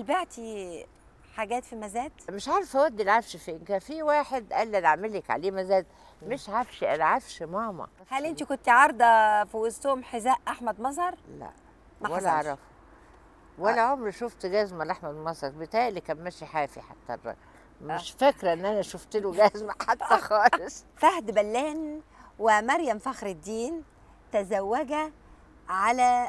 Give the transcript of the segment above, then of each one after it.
هل بعتي حاجات في مزاد مش عارفه اودي العفش فين كان في واحد قال لي انا اعمل لك عليه مزاد مش عفش انا عفش ماما هل انت كنت عارضه في وسطهم حذاء احمد مظهر لا ما ولا حصلش. اعرفه ولا عمري شفت جزمه لاحمد مصر بيتهيألي كان ماشي حافي حتى الراجل مش فاكره ان انا شفت له جزمه حتى خالص فهد بلان ومريم فخر الدين تزوجا على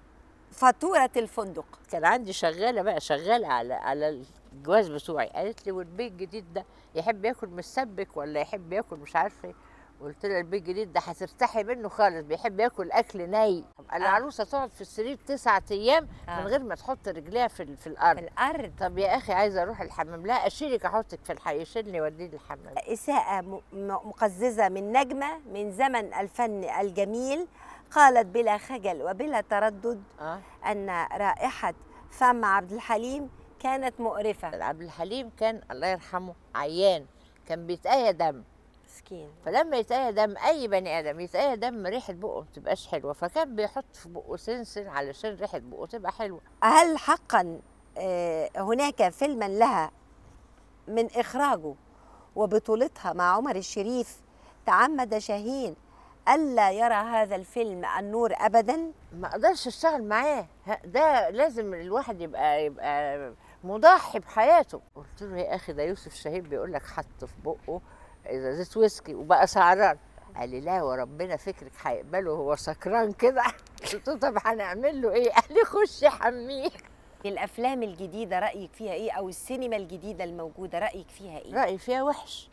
فاتوره الفندق كان عندي شغاله بقى شغاله على على الجواز بتوعي قالت لي والبيت الجديد ده يحب ياكل مسبك ولا يحب ياكل مش عارفه ايه قلت لها البيت الجديد ده هترتاحي منه خالص بيحب ياكل اكل ني طب العروسه تقعد في السرير تسعة ايام آه. من غير ما تحط رجليها في ال- في في الارض الارض طب يا اخي عايزه اروح الحمام لا اشيلك احطك في الحي يشيلني يوديني الحمام إساءة م- م- مقززة من نجمة من زمن الفن الجميل قالت بلا خجل وبلا تردد اه أن رائحة فم عبد الحليم كانت مقرفة عبد الحليم كان الله يرحمه عيان كان بيتقايا دم مسكين فلما يتقايا دم اي بني ادم يتقايا دم ريحه بقه ما بتبقاش حلوه فكان بيحط في بقه سنسن علشان ريحه بقه تبقى حلوه هل حقا آه، هناك فيلما لها من إخراجه وبطولتها مع عمر الشريف تعمد شاهين ألا يرى هذا الفيلم النور أبدا ما اقدرش اشتغل معاه ه- ده لازم الواحد يبقى يبقى مضحي بحياته قلت له يا اخي ده يوسف شاهين بيقول لك حط في بقه ازازه ويسكي وبقى سعران قال لي لا وربنا فكرك هيقبله هو سكران كده قلت له طب هنعمل له ايه قال لي خش حميه الأفلام الجديدة رأيك فيها إيه أو السينما الجديدة الموجودة رأيك فيها إيه رايي فيها وحش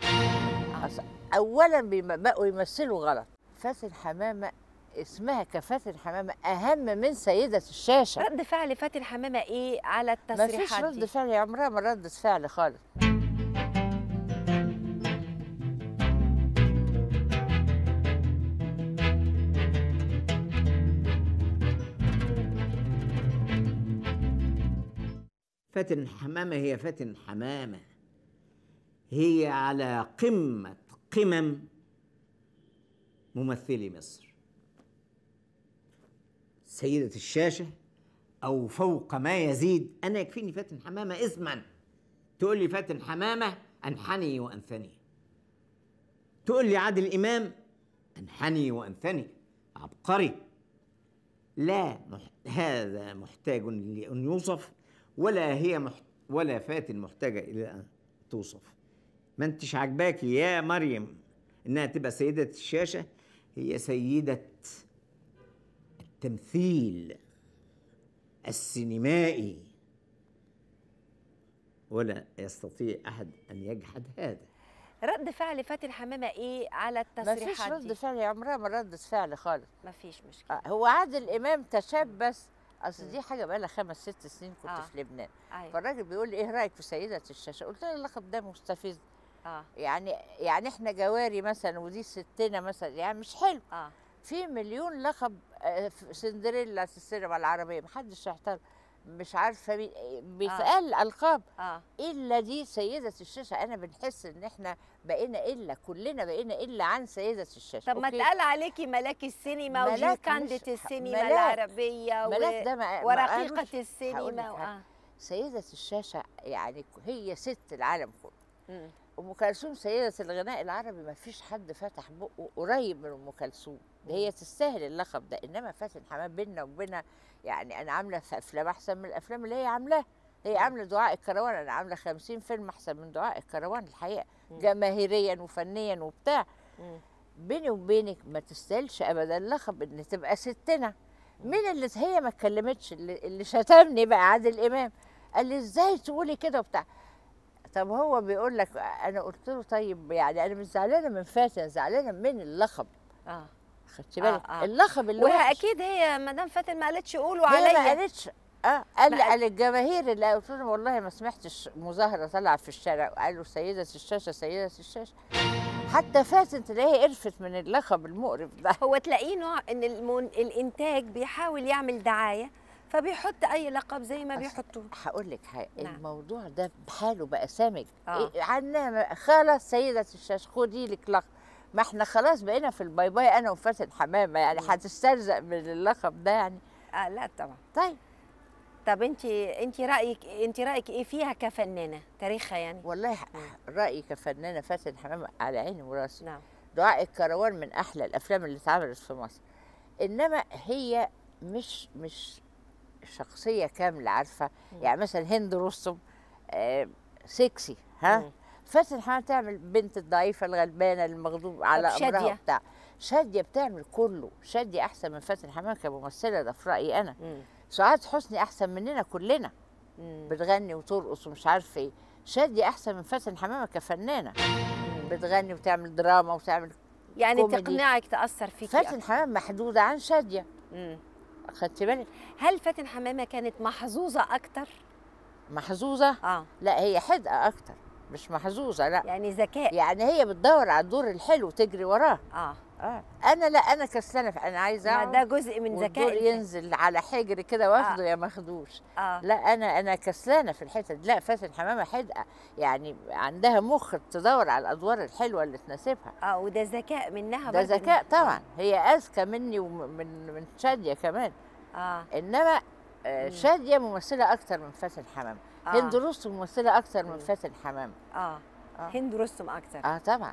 أص- اولا بيم- بقوا يمثلوا غلط فاتن حمامه اسمها كفاتن حمامه اهم من سيده الشاشه رد فعل فاتن حمامة إيه على ما فيش التصريحات رد دي فعل عمرها ما ردت فعل خالص فاتن حمامة هي فاتن حمامة هي على قمة قمم ممثلي مصر سيدة الشاشة أو فوق ما يزيد أنا يكفيني فاتن حمامة اسما تقول لي فاتن حمامة أنحني وأنثني تقول لي عادل إمام أنحني وأنثني عبقري لا مح... هذا محتاج لأن يوصف ولا هي مح... ولا فاتن محتاجة إلى أن توصف ما انتش عاجباكي يا مريم إنها تبقى سيدة الشاشة هي سيدة التمثيل السينمائي ولا يستطيع أحد أن يجحد هذا رد فعل فاتن حمامة إيه على ما فيش التصريحات رد دي فعل عمرها ما ردت فعل خالص مفيش مشكلة آه، هو عادل امام تشبث اصل دي حاجه بقى لها خمس ست سنين كنت آه. في لبنان أيوة. فالراجل بيقول لي ايه رايك في سيده الشاشه قلت له اللقب ده مستفز آه يعني يعني احنا جواري مثلا ودي ستنا مثلا يعني مش حلو آه في مليون لقب آه، في سندريلا في السينما العربيه محدش يحترم مش عارفه مين بيتقال القاب آه الا دي سيده الشاشه انا بنحس ان احنا بقينا الا كلنا بقينا الا عن سيده الشاشه طب ما أوكي؟ اتقال عليكي ملاك السينما ملاك وجيوكاندة مش- السينما ملاك. العربية ملاك ده ما- ما ورقيقة قالوش. هقول السينما لك و... حاجة. آه. سيدة الشاشة يعني هي ست العالم كله مم. أم كلثوم سيدة الغناء العربي ما فيش حد فتح بقه قريب من أم كلثوم ده هي تستاهل اللقب ده إنما فاتن حمام بينا وبينها يعني أنا عاملة في أفلام أحسن من الأفلام اللي هي عاملاها هي عاملة دعاء الكروان أنا عاملة خمسين فيلم أحسن من دعاء الكروان الحقيقة جماهيريا وفنيا وبتاع مم. بيني وبينك ما تستاهلش ابدا لقب ان تبقى ستنا مين اللي هي ما اتكلمتش اللي, اللي شتمني بقى عادل امام قال لي ازاي تقولي كده وبتاع طب هو بيقول لك انا قلت له طيب يعني انا مش زعلانه من فاتن زعلانه من اللقب اه خدتي بالك آه. اللقب اللي وهي وحش. اكيد هي مدام فاتن ما قالتش قولوا هي ما عليا قالتش اه قال ما لي قال- قال الجماهير اللي قلت له والله ما سمعتش مظاهره طالعه في الشارع قالوا سيده الشاشه سيده الشاشه حتى فاتن تلاقيها قرفت من اللقب المقرف ده هو تلاقيه نوع ان المون... الانتاج بيحاول يعمل دعايه فبيحط اي لقب زي ما أصل- بيحطوه هقول لك حاجه نعم. الموضوع ده بحاله بقى سامج آه. إيه عنا خلاص سيده الشاشه خدي لك لقب ما احنا خلاص بقينا في الباي باي انا وفاتن حمامه يعني مم. هتسترزق من اللقب ده يعني آه لا طبعا طيب طب انت انت رايك انت رايك ايه فيها كفنانه تاريخها يعني والله ح- رايي كفنانه فاتن حمامه على عيني وراسي نعم دعاء الكروان من احلى الافلام اللي اتعملت في مصر انما هي مش مش شخصيه كامله عارفه يعني مثلا هند رستم آه سكسي ها مم. فاتن حمامه تعمل بنت الضعيفه الغلبانه المغضوب على امرها شادية؟ بتاع شاديه بتعمل كله شاديه احسن من فاتن حمامه كممثله ده في رايي انا مم. سعاد حسني احسن مننا كلنا مم. بتغني وترقص ومش عارفه ايه شاديه احسن من فاتن حمامه كفنانه بتغني وتعمل دراما وتعمل يعني كوميدي. تقنعك تاثر فيكي فاتن أكتر. حمامه محدوده عن شاديه مم. خدتي بالك هل فاتن حمامه كانت محظوظه اكتر محظوظه اه لا هي حدقه اكتر مش محظوظه لا يعني ذكاء يعني هي بتدور على الدور الحلو تجري وراه اه اه انا لا انا كسلانه انا عايزه ما اقعد ده جزء من والدور ذكاء الفن. ينزل على حجري كده واخده يا ماخدوش اه لا انا انا كسلانه في الحته دي لا فاتن حمامه حدقه يعني عندها مخ تدور على الادوار الحلوه اللي تناسبها اه وده ذكاء منها ده برضه. ذكاء طبعا هي اذكى مني ومن من شاديه كمان اه انما آه، مم. شاديه ممثله اكتر من فاتن حمامه آه. هند رستم ممثله اكتر من مم. فاتن حمامه اه آه. هند رستم اكتر اه طبعا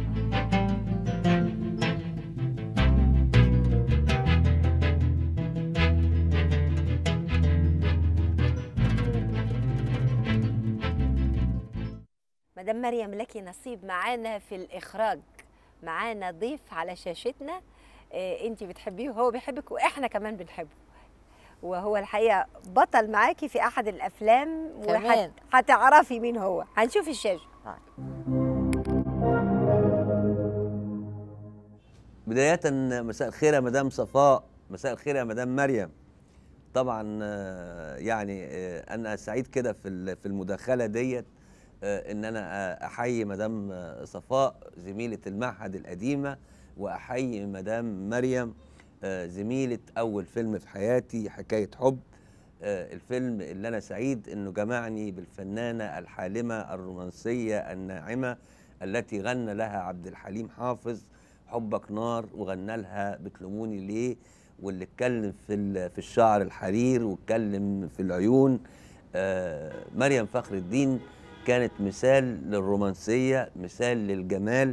مدام مريم لك نصيب معانا في الاخراج معانا ضيف على شاشتنا آه انت بتحبيه وهو بيحبك واحنا كمان بنحبه وهو الحقيقه بطل معاكي في احد الافلام كمان. هتعرفي مين هو هنشوف الشاشه بداية مساء الخير يا مدام صفاء مساء الخير يا مدام مريم طبعا آه، يعني آه، انا سعيد كده في ال- في المداخله ديت آه، ان انا آه، احيي مدام آه، صفاء زميله المعهد القديمه واحيي مدام مريم آه، زميله اول فيلم في حياتي حكايه حب آه، الفيلم اللي انا سعيد انه جمعني بالفنانه الحالمه الرومانسيه الناعمه التي غنى لها عبد الحليم حافظ حبك نار وغنى لها بتلوموني ليه واللي اتكلم في ال- في الشعر الحرير واتكلم في العيون آه، مريم فخر الدين كانت مثال للرومانسيه مثال للجمال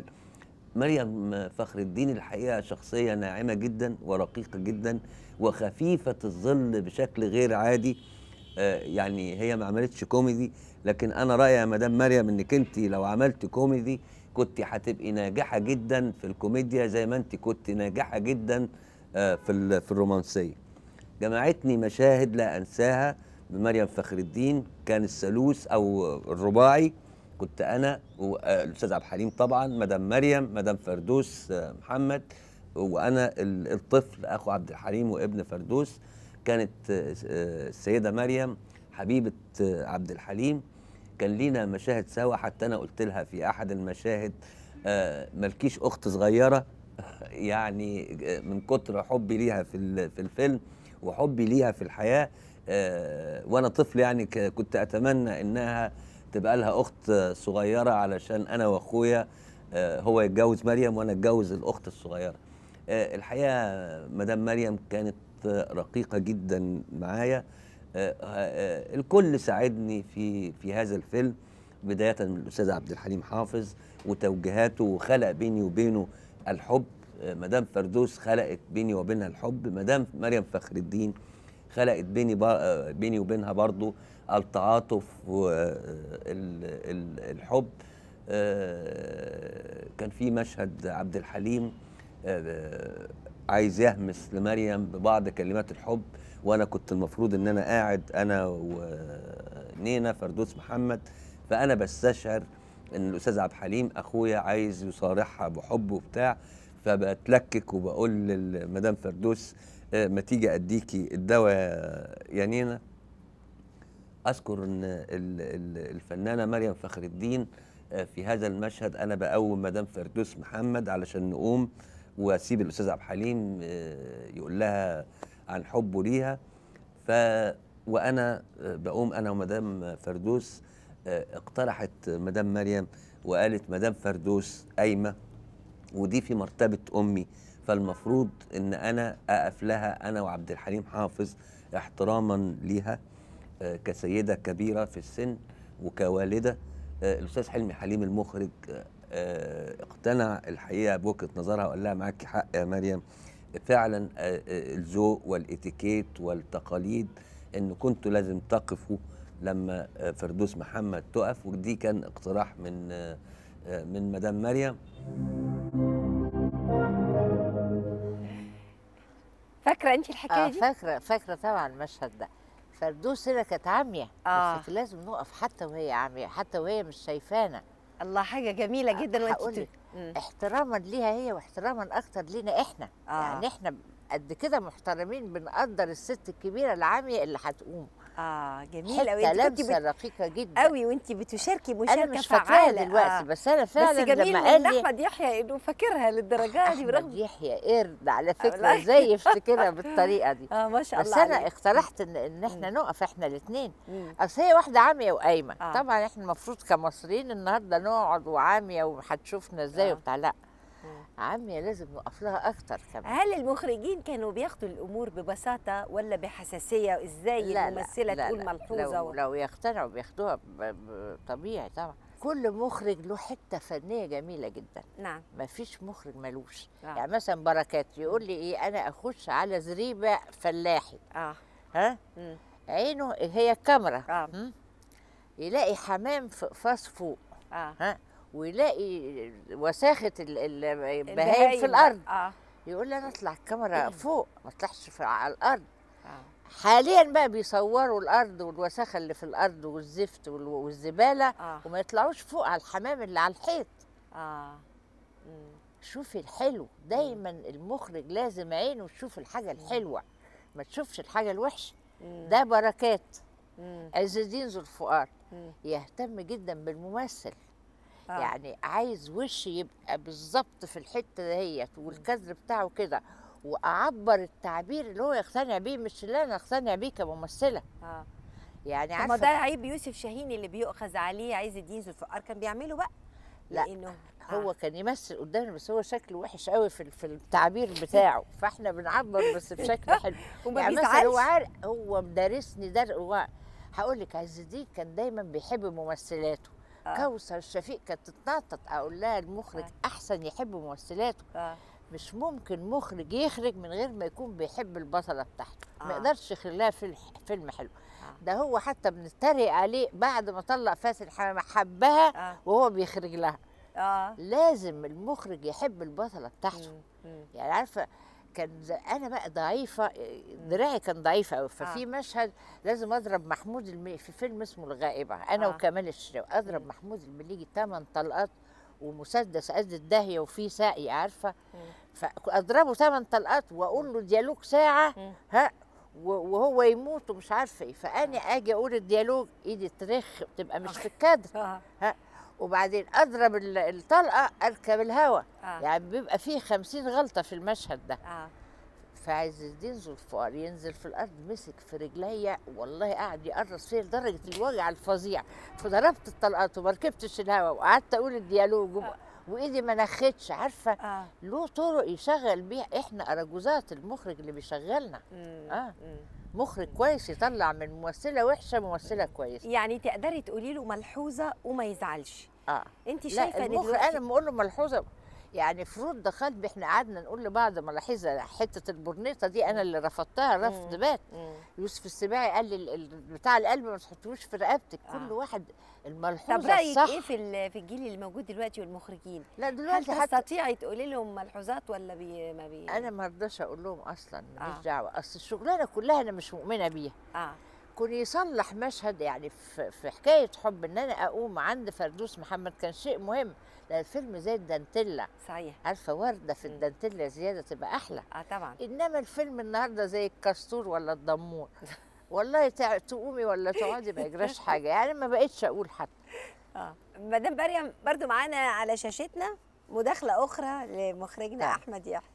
مريم فخر الدين الحقيقه شخصيه ناعمه جدا ورقيقه جدا وخفيفه الظل بشكل غير عادي آه، يعني هي ما عملتش كوميدي لكن انا رايي يا مدام مريم انك انت لو عملت كوميدي كنت هتبقي ناجحه جدا في الكوميديا زي ما انت كنت ناجحه جدا آه، في ال- في الرومانسيه جمعتني مشاهد لا انساها بمريم فخر الدين كان الثالوث او الرباعي كنت انا والاستاذ عبد الحليم طبعا مدام مريم مدام فردوس آه، محمد وانا ال- الطفل اخو عبد الحليم وابن فردوس كانت آه، آه، السيده مريم حبيبه آه، عبد الحليم كان لينا مشاهد سوا حتى انا قلت لها في احد المشاهد آه، ملكيش اخت صغيره يعني آه، من كتر حبي ليها في ال- في الفيلم وحبي ليها في الحياه آه، وانا طفل يعني ك- كنت اتمنى انها تبقى لها اخت آه، صغيره علشان انا واخويا آه، هو يتجوز مريم وانا اتجوز الاخت الصغيره آه، الحقيقه مدام مريم كانت آه، رقيقه جدا معايا آه، آه، الكل ساعدني في في هذا الفيلم بدايه من الاستاذ عبد الحليم حافظ وتوجيهاته وخلق بيني وبينه الحب آه، مدام فردوس خلقت بيني وبينها الحب مدام مريم فخر الدين خلقت بيني بر... آه، بيني وبينها برضو التعاطف والحب كان في مشهد عبد الحليم آه، عايز يهمس لمريم ببعض كلمات الحب وانا كنت المفروض ان انا قاعد انا ونينا فردوس محمد فانا بستشعر ان الاستاذ عبد الحليم اخويا عايز يصارحها بحب وبتاع فبتلكك وبقول لمدام فردوس آه، ما تيجي اديكي الدواء يا نينا اذكر ان ال- ال- الفنانه مريم فخر الدين آه، في هذا المشهد انا بقوم مدام فردوس محمد علشان نقوم واسيب الاستاذ عبد الحليم آه، يقول لها عن حبه ليها ف وانا آه، بقوم انا ومدام فردوس آه، اقترحت مدام مريم وقالت مدام فردوس قايمه ودي في مرتبه امي فالمفروض ان انا اقف لها انا وعبد الحليم حافظ احتراما ليها آه، كسيده كبيره في السن وكوالده آه، الاستاذ حلمي حليم المخرج آه، آه، اقتنع الحقيقه بوجهه نظرها وقال لها معاكي حق يا مريم فعلا آه، آه، الذوق والاتيكيت والتقاليد ان كنتوا لازم تقفوا لما آه، فردوس محمد تقف ودي كان اقتراح من آه، آه، من مدام مريم فاكره انت الحكايه اه دي فاكره فاكره طبعا المشهد ده فردوس هنا كانت عاميه آه. بس لازم نقف حتى وهي عاميه حتى وهي مش شايفانا الله حاجه جميله جدا وانت هقولك، مم. احتراما ليها هي واحتراما اكتر لينا احنا آه. يعني احنا قد كده محترمين بنقدر الست الكبيره العاميه اللي هتقوم اه جميل قوي حته انت كنت لمسه بت... رقيقه جدا قوي وانت بتشاركي انا مشاركه مش فاكراها فعاله دلوقتي آه. بس انا فعلا بس جميل لما من قال لي احمد يحيى انه فاكرها للدرجه دي احمد برغم يحيى قرد على فكره والله. ازاي يفتكرها بالطريقه دي اه ما شاء بس الله انا عليك. اقترحت ان ان احنا نقف احنا الاثنين مم. اصل هي واحده عاميه وقايمه آه. طبعا احنا المفروض كمصريين النهارده نقعد وعاميه وهتشوفنا ازاي آه. وبتاع لا مم. عاميه لازم نقف لها اكتر كمان هل المخرجين كانوا بياخدوا الامور ببساطه ولا بحساسيه ازاي الممثله تقول ملحوظه لو, و... لو يقتنعوا بياخدوها ب- ب- طبيعي طبعا كل مخرج له حته فنيه جميله جدا نعم ما فيش مخرج ملوش آه. يعني مثلا بركات يقول لي ايه انا اخش على زريبه فلاحي اه ها مم. عينه هي الكاميرا آه. م? يلاقي حمام في قفص فوق اه ها ويلاقي وساخه ال- ال- البهايم البهايم في الارض اه يقول لي انا اطلع الكاميرا فوق ما اطلعش في- على الارض اه حاليا بقى بيصوروا الارض والوساخه اللي في الارض والزفت وال- والزباله اه وما يطلعوش فوق على الحمام اللي على الحيط اه مم. شوفي الحلو دايما المخرج لازم عينه تشوف الحاجه الحلوه ما تشوفش الحاجه الوحشه مم. ده بركات مم. عز الدين ذو الفقار مم. يهتم جدا بالممثل آه. يعني عايز وش يبقى بالظبط في الحته دهيت والكادر بتاعه كده واعبر التعبير اللي هو يقتنع بيه مش اللي انا اقتنع بيه كممثله اه يعني طب ما عارفه ده عيب يوسف شاهين اللي بيؤخذ عليه عز الدين ذو الفقار كان بيعمله بقى لا، لانه هو آه. كان يمثل قدامنا بس هو شكله وحش قوي في في التعبير بتاعه فاحنا بنعبر بس بشكل حلو وما يعني مثلا هو بيزعلش عارف هو مدارسني در هو هقول لك عز الدين كان دايما بيحب ممثلاته آه. كوثر شفيق كانت تتنطط اقول لها المخرج آه. احسن يحب ممثلاته آه. مش ممكن مخرج يخرج من غير ما يكون بيحب البطله بتاعته آه. ما يقدرش يخرج لها فيلم فيلم حلو آه. ده هو حتى بنتريق عليه بعد ما طلق فاتن حمامه حبها اه وهو بيخرج لها اه لازم المخرج يحب البطله بتاعته مم. مم. يعني عارفه كان ز- انا بقى ضعيفه دراعي كان ضعيف قوي ففي آه. مشهد لازم اضرب محمود المليجي في فيلم اسمه الغائبه انا آه. وكمال الشراوي اضرب مم. محمود المليجي ثمان طلقات ومسدس قد الداهيه وفيه ساقي عارفه مم. فاضربه ثمان طلقات واقول له ديالوج ساعه مم. ها و- وهو يموت ومش عارفه ايه فاني اجي اقول الديالوج ايدي ترخ تبقى مش في الكادر اه وبعدين اضرب ال- الطلقه اركب الهوا اه يعني بيبقى فيه خمسين غلطه في المشهد ده اه فعز الدين ذو الفقار ينزل في الارض مسك في رجليا والله قعد يقرص فيا لدرجه الوجع الفظيع فضربت الطلقات وما ركبتش الهوا وقعدت اقول الديالوج وب- وايدي ما نختش عارفه اه له طرق يشغل بيها احنا اراجوزات المخرج اللي بيشغلنا مم. آه. مم. مخرج كويس يطلع من ممثله وحشه ممثله كويسه يعني تقدري تقولي له ملحوظه وما يزعلش اه انت لا شايفه ان المخرج دلوقتي انا لما اقول له ملحوظه يعني في رد قلبي احنا قعدنا نقول لبعض ملاحظه حته البرنيطه دي انا اللي رفضتها رفض مم. بات مم. يوسف السباعي قال لي ال- ال- بتاع القلب ما تحطوش في رقبتك آه. كل واحد طب الملحوظه رايك الصح ايه في ال- في الجيل اللي موجود دلوقتي والمخرجين لا هل دلوقتي حتى تستطيعي تقولي لهم ملحوظات ولا بي ما بي انا ما رضاش اقول لهم اصلا ماليش آه. دعوه اصل الشغلانه كلها انا مش مؤمنه بيها اه كون يصلح مشهد يعني في, في حكايه حب ان انا اقوم عند فردوس محمد كان شيء مهم لان الفيلم زي الدانتيلا صحيح عارفه ورده في مم. الدانتيلا زياده تبقى احلى اه طبعا انما الفيلم النهارده زي الكاستور ولا الدمور والله تع- تقومي ولا تقعدي ما يجراش حاجه يعني ما بقتش اقول حتى اه مدام مريم برضو معانا على شاشتنا مداخله اخرى لمخرجنا نعم. احمد يحيى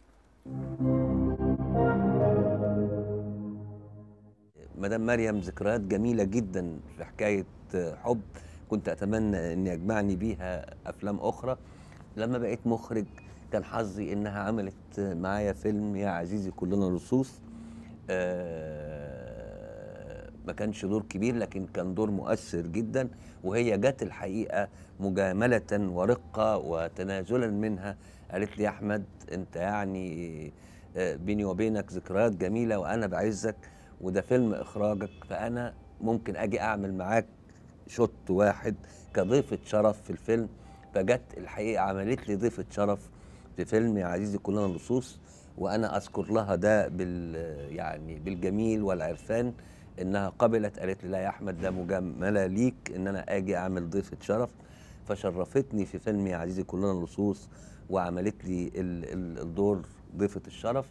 مدام مريم ذكريات جميلة جدا في حكاية حب كنت أتمنى أن يجمعني بيها أفلام أخرى لما بقيت مخرج كان حظي إنها عملت معايا فيلم يا عزيزي كلنا لصوص آه، ما كانش دور كبير لكن كان دور مؤثر جدا وهي جت الحقيقه مجامله ورقه وتنازلا منها قالت لي يا احمد انت يعني آه، بيني وبينك ذكريات جميله وانا بعزك وده فيلم اخراجك فانا ممكن اجي اعمل معاك شوت واحد كضيفه شرف في الفيلم فجت الحقيقه عملت لي ضيفه شرف في فيلم يا عزيزي كلنا لصوص وانا اذكر لها ده بال يعني بالجميل والعرفان انها قبلت قالت لي لا يا احمد ده مجامله ليك ان انا اجي اعمل ضيفه شرف فشرفتني في فيلم يا عزيزي كلنا لصوص وعملت لي ال- ال- الدور ضيفه الشرف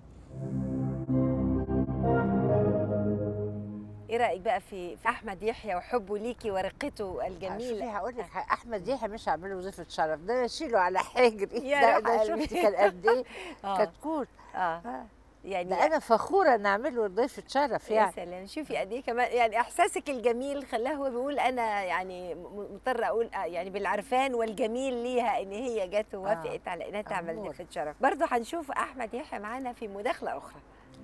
ايه رايك بقى في في احمد يحيى وحبه ليكي ورقته الجميله شوفي هقول لك حاجة، احمد يحيى مش هعمله وظيفه شرف ده انا اشيله على حجري يا ده, روح ده قلبي. شفتي كان قد ايه آه. كتكوت اه يعني ده انا فخوره ان اعمله ضيفه شرف يا يعني سلام شوفي قد ايه كمان يعني احساسك الجميل خلاه هو بيقول انا يعني م- مضطره اقول آه يعني بالعرفان والجميل ليها ان هي جت ووافقت على انها تعمل أمور. ضيفه شرف برضه هنشوف احمد يحيى معانا في مداخله اخرى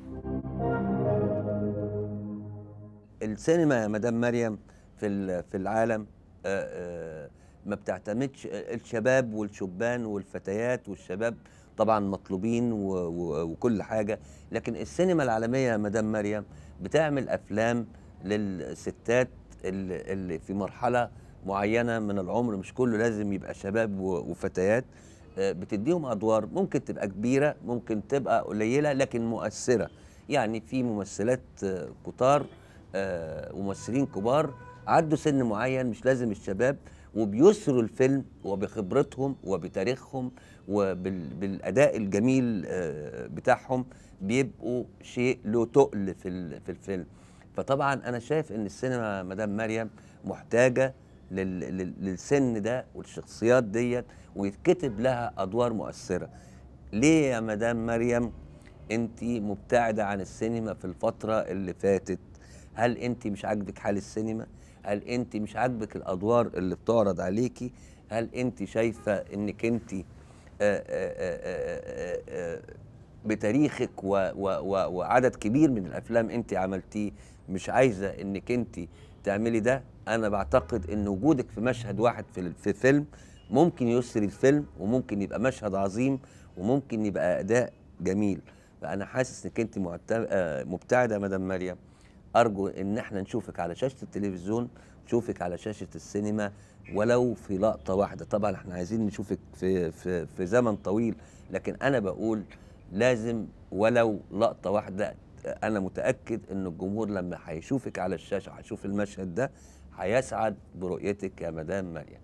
السينما يا مدام مريم في ال- في العالم آه، آه، ما بتعتمدش الشباب والشبان والفتيات والشباب طبعا مطلوبين و- و- وكل حاجه لكن السينما العالميه يا مدام مريم بتعمل افلام للستات اللي اللي في مرحله معينه من العمر مش كله لازم يبقى شباب و- وفتيات آه، بتديهم ادوار ممكن تبقى كبيره ممكن تبقى قليله لكن مؤثره يعني في ممثلات آه، كتار آه، ممثلين كبار عدوا سن معين مش لازم الشباب وبيسروا الفيلم وبخبرتهم وبتاريخهم وبالاداء الجميل آه، بتاعهم بيبقوا شيء له تقل في ال- في الفيلم فطبعا انا شايف ان السينما مدام مريم محتاجه لل- لل- للسن ده والشخصيات ديت ويتكتب لها ادوار مؤثره ليه يا مدام مريم انت مبتعده عن السينما في الفتره اللي فاتت هل انت مش عاجبك حال السينما هل انت مش عاجبك الادوار اللي بتعرض عليكي هل انت شايفه انك انت آه، آه، آه، آه، آه، بتاريخك و و و وعدد كبير من الافلام انت عملتيه مش عايزه انك انت تعملي ده انا بعتقد ان وجودك في مشهد واحد في ال- في فيلم ممكن يسري الفيلم وممكن يبقى مشهد عظيم وممكن يبقى اداء جميل فانا حاسس انك انت معت- آه، مبتعده يا مدام مريم ارجو ان احنا نشوفك على شاشه التلفزيون نشوفك على شاشه السينما ولو في لقطه واحده طبعا احنا عايزين نشوفك في في في زمن طويل لكن انا بقول لازم ولو لقطه واحده انا متاكد ان الجمهور لما هيشوفك على الشاشه هيشوف المشهد ده هيسعد برؤيتك يا مدام مريم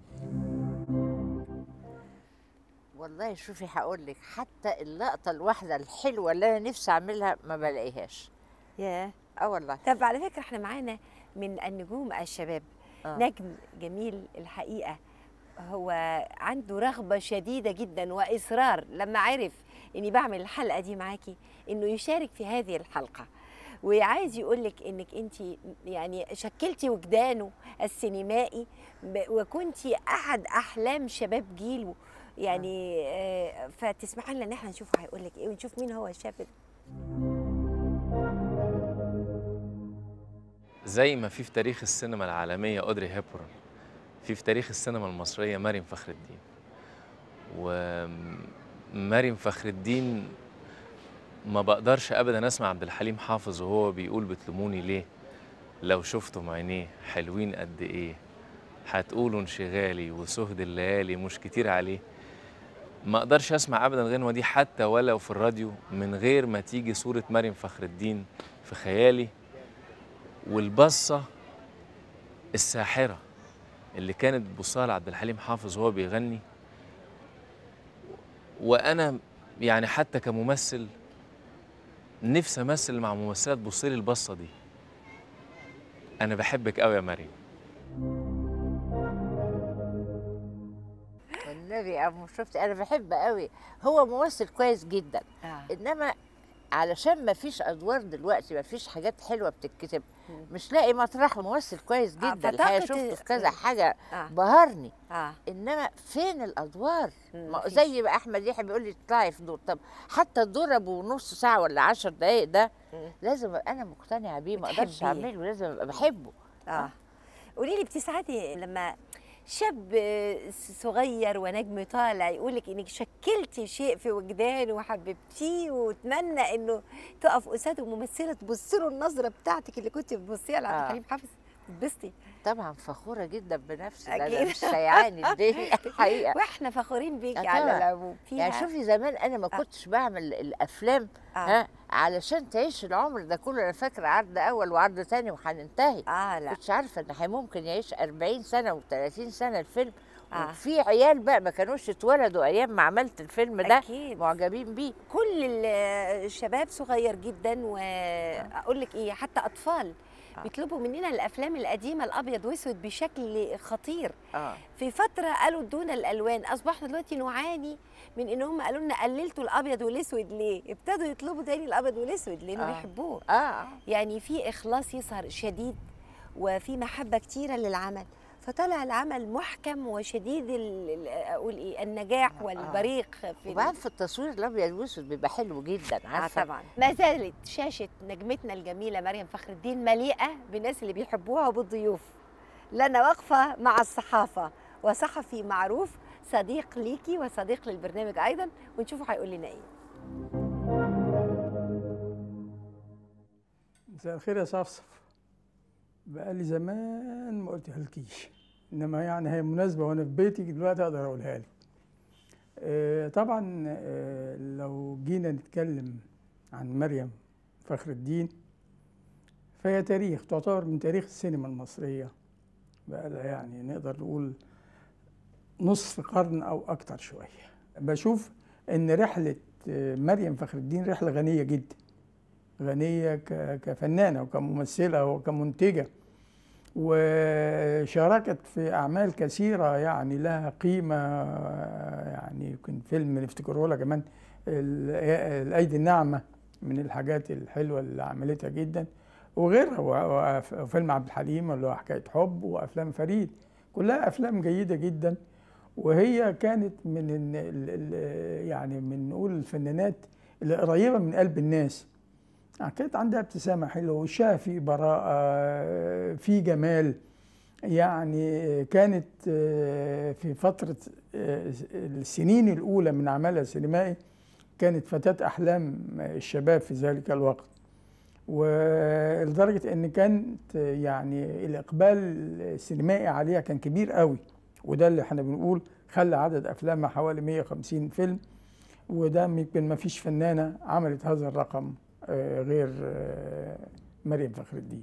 والله شوفي هقول لك حتى اللقطه الواحده الحلوه اللي انا نفسي اعملها ما بلاقيهاش ياه اه والله طب على فكره احنا معانا من النجوم الشباب آه. نجم جميل الحقيقه هو عنده رغبه شديده جدا واصرار لما عرف اني بعمل الحلقه دي معاكي انه يشارك في هذه الحلقه وعايز يقول لك انك انت يعني شكلتي وجدانه السينمائي ب- وكنتي احد احلام شباب جيله يعني آه، فتسمح لنا ان احنا نشوف هيقول لك ايه ونشوف مين هو الشاب ده زي ما في في تاريخ السينما العالمية أودري هيبورن في في تاريخ السينما المصرية مريم فخر الدين ومريم فخر الدين ما بقدرش أبدا أسمع عبد الحليم حافظ وهو بيقول بتلوموني ليه لو شفتم عينيه حلوين قد إيه هتقولوا انشغالي وسهد الليالي مش كتير عليه ما اقدرش اسمع ابدا الغنوه دي حتى ولو في الراديو من غير ما تيجي صوره مريم فخر الدين في خيالي والبصة الساحرة اللي كانت بتبصها لعبد الحليم حافظ وهو بيغني وأنا يعني حتى كممثل نفسي أمثل مع ممثلة تبص لي البصة دي أنا بحبك أوي يا مريم والنبي يا ام شفتي انا بحب قوي هو ممثل كويس جدا آه. انما علشان ما فيش ادوار دلوقتي ما فيش حاجات حلوه بتتكتب مش لاقي مطرح ممثل كويس آه، جدا الحقيقه فطاقة شفته ال- في كذا حاجه آه. بهرني اه انما فين الادوار مم، ما مفيش. زي ما احمد يحيى بيقول لي اطلعي في دور طب حتى الدور ابو نص ساعه ولا عشر دقائق ده مم. لازم أبقى انا مقتنعه بيه ما اقدرش بتحبيه. اعمله لازم ابقى بحبه اه قولي لي بتسعدي لما شاب آه، صغير ونجم طالع يقول لك انك شكلتي شيء في وجدانه وحببتيه وتمنى انه تقف قصاده ممثله تبص له النظره بتاعتك اللي كنت بتبصيها لعبد آه. الحليم حافظ تتبسطي طبعا فخوره جدا بنفسي ده أكيد. انا مش سيعاني الدنيا الحقيقه واحنا فخورين بيكي آه على طبعاً. العموم فيها يعني شوفي زمان انا ما آه. كنتش بعمل الافلام آه. ها علشان تعيش العمر ده كله انا فاكره عرض اول وعرض تاني وهننتهي اه لا كنتش عارفه ان هي ممكن يعيش 40 سنه و30 سنه الفيلم آه. وفي عيال بقى ما كانوش اتولدوا ايام ما عملت الفيلم ده أكيد. معجبين بيه كل ال- الشباب صغير جدا واقول لك ايه حتى اطفال آه. بيطلبوا مننا الافلام القديمه الابيض واسود بشكل خطير اه في فتره قالوا ادونا الالوان اصبحنا دلوقتي نعاني من ان هم قالوا لنا قللتوا الابيض والاسود ليه ابتدوا يطلبوا تاني الابيض والاسود لانه آه. بيحبوه اه يعني في اخلاص يظهر شديد وفي محبه كتيره للعمل فطلع العمل محكم وشديد ال- ال- اقول ايه النجاح والبريق في وبعد في التصوير الابيض والاسود بيبقى حلو جدا آه عارفه طبعا ما زالت شاشة نجمتنا الجميلة مريم فخر الدين مليئة بالناس اللي بيحبوها وبالضيوف لنا واقفة مع الصحافة وصحفي معروف صديق ليكي وصديق للبرنامج أيضا ونشوفه هيقول لنا إيه مساء الخير يا صفصف بقالي زمان ما قلتها لكيش انما يعني هي مناسبه وانا في بيتي دلوقتي اقدر اقولها لك آه، طبعا آه، لو جينا نتكلم عن مريم فخر الدين فهي تاريخ تعتبر من تاريخ السينما المصريه بقى لها يعني نقدر نقول نصف قرن او اكتر شويه بشوف ان رحله آه، مريم فخر الدين رحله غنيه جدا غنية ك- كفنانة وكممثلة وكمنتجة وشاركت في أعمال كثيرة يعني لها قيمة يعني يمكن فيلم نفتكره لها كمان ال- الأيدي الناعمة من الحاجات الحلوة اللي عملتها جدا وغيرها و- وف- وفيلم عبد الحليم اللي هو حكاية حب وأفلام فريد كلها أفلام جيدة جدا وهي كانت من ال- ال- ال- يعني من نقول الفنانات اللي قريبة من قلب الناس يعني كانت عندها ابتسامة حلوة وشها في براءة في جمال يعني كانت آه، في فترة آه، السنين الأولى من عملها السينمائي كانت فتاة أحلام الشباب في ذلك الوقت ولدرجة أن كانت يعني الإقبال السينمائي عليها كان كبير قوي وده اللي احنا بنقول خلى عدد أفلامها حوالي 150 فيلم وده يمكن ما فيش فنانة عملت هذا الرقم آه، غير آه، مريم فخر الدين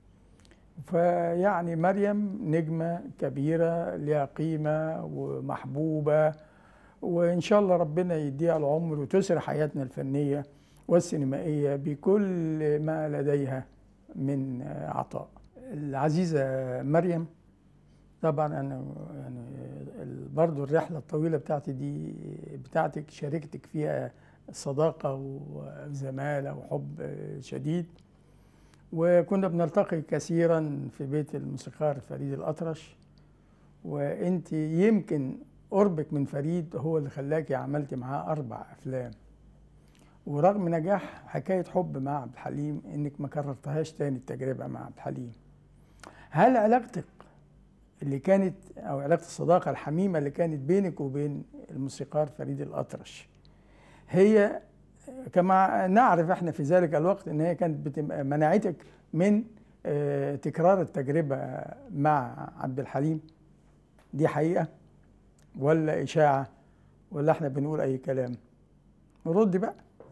فيعني مريم نجمة كبيرة لها قيمة ومحبوبة وإن شاء الله ربنا يديها العمر وتسر حياتنا الفنية والسينمائية بكل ما لديها من آه، عطاء العزيزة مريم طبعا أنا يعني ال- برضو الرحلة الطويلة بتاعتي دي بتاعتك شاركتك فيها صداقة وزمالة وحب شديد وكنا بنلتقي كثيرا في بيت الموسيقار فريد الأطرش وانت يمكن قربك من فريد هو اللي خلاكي عملتي معاه أربع أفلام ورغم نجاح حكاية حب مع عبد الحليم انك ما كررتهاش تاني التجربة مع عبد الحليم هل علاقتك اللي كانت او علاقة الصداقة الحميمة اللي كانت بينك وبين الموسيقار فريد الأطرش هي كما نعرف احنا في ذلك الوقت ان هي كانت بتبقى منعتك من آه، تكرار التجربة مع عبد الحليم دي حقيقة ولا إشاعة ولا احنا بنقول أي كلام رد بقى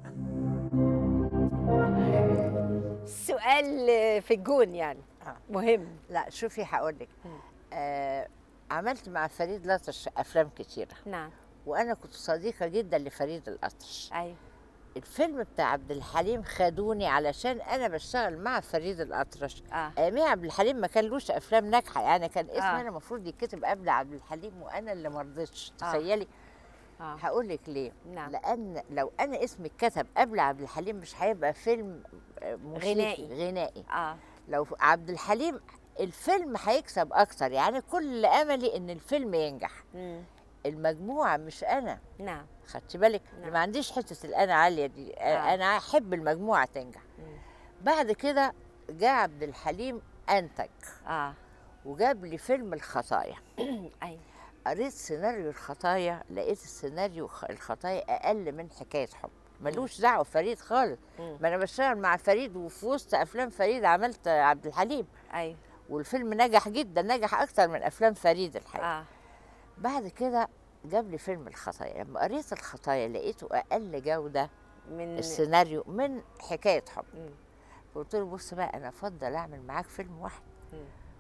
السؤال في الجون يعني آه. مهم لا شوفي هقول لك مم. آه عملت مع فريد الأطرش افلام كتيره نعم وانا كنت صديقه جدا لفريد الأطرش أيوة الفيلم بتاع عبد الحليم خدوني علشان انا بشتغل مع فريد الأطرش آه اياميها عبد الحليم ما كانلوش افلام ناجحه يعني كان اسمي آه. انا المفروض يتكتب قبل عبد الحليم وانا اللي ما رضيتش آه. تخيلي آه. هقول لك ليه نعم. لان لو انا اسمي اتكتب قبل عبد الحليم مش هيبقى فيلم آه، موسيقي غنائي. غنائي اه لو عبد الحليم الفيلم هيكسب اكتر يعني كل املي ان الفيلم ينجح مم. المجموعه مش انا نعم خدت بالك نعم. ما عنديش حته الانا عاليه دي آه. آه. انا احب المجموعه تنجح مم. بعد كده جاء عبد الحليم انتج اه وجاب لي فيلم الخطايا ايوه قريت سيناريو الخطايا لقيت السيناريو خ- الخطايا اقل من حكايه حب ملوش دعوه فريد خالص مم. ما انا بشتغل مع فريد وفي وسط افلام فريد عملت عبد الحليم ايوه والفيلم نجح جدا نجح اكتر من افلام فريد الحقيقه اه بعد كده جاب لي فيلم الخطايا لما قريت الخطايا لقيته اقل جوده من السيناريو من حكايه حب مم. قلت له بص بقى انا افضل اعمل معاك فيلم واحد مم.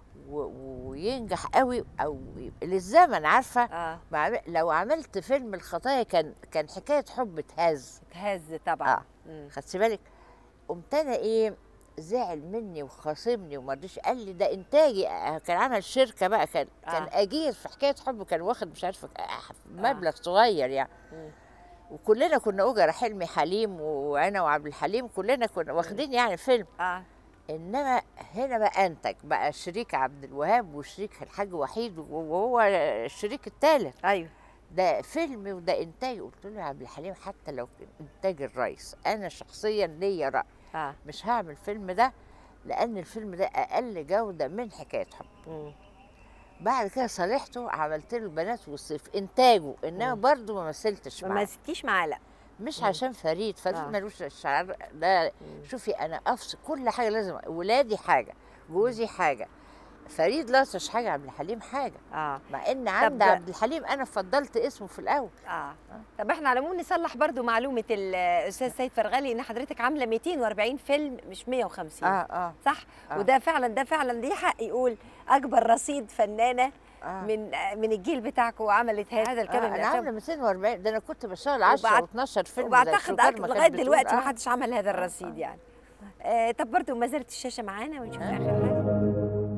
و- وينجح قوي او يبقى للزمن عارفه اه مع- لو عملت فيلم الخطايا كان كان حكايه حب تهز تهز طبعا اه مم. خدت بالك قمت انا ايه زعل مني وخاصمني وما رضيش قال لي ده انتاجي آه، كان عمل شركه بقى كان آه. كان اجير في حكايه حب كان واخد مش عارفه آه، مبلغ صغير يعني مم. وكلنا كنا اجر حلمي حليم وانا وعبد الحليم كلنا كنا واخدين يعني فيلم اه انما هنا بقى انتج بقى شريك عبد الوهاب وشريك الحاج وحيد وهو الشريك الثالث ايوه ده فيلم وده انتاج قلت له يا عبد الحليم حتى لو كان انتاج الرئيس انا شخصيا ليا راي اه مش هعمل الفيلم ده لان الفيلم ده اقل جوده من حكايه حب مم. بعد كده صالحته عملت له البنات والصيف انتاجه انما برضه ما مثلتش ما معاه مسكتيش معاه لا مش عشان فريد فريد آه. ملوش الشعر ده شوفي انا افصل كل حاجه لازم ولادي حاجه جوزي حاجه فريد لا تش حاجه عبد الحليم حاجه اه مع ان عند ده- عبد الحليم انا فضلت اسمه في الاول اه طب احنا على العموم نصلح برضو معلومه الاستاذ سيد فرغلي ان حضرتك عامله 240 فيلم مش 150 اه اه صح آه. وده فعلا ده فعلا دي حق يقول اكبر رصيد فنانه آه. من من الجيل بتاعكم وعملت هذا الكم آه من انا الافلام عامله 240 ده انا كنت بشتغل 10 وبعد- و12 فيلم زي وبعتقد الشوكار أك- ما لغايه كانت بتقول. دلوقتي ما آه. حدش عمل هذا الرصيد يعني آه طب برضو ما زالت الشاشه معانا ونشوف اخر حاجه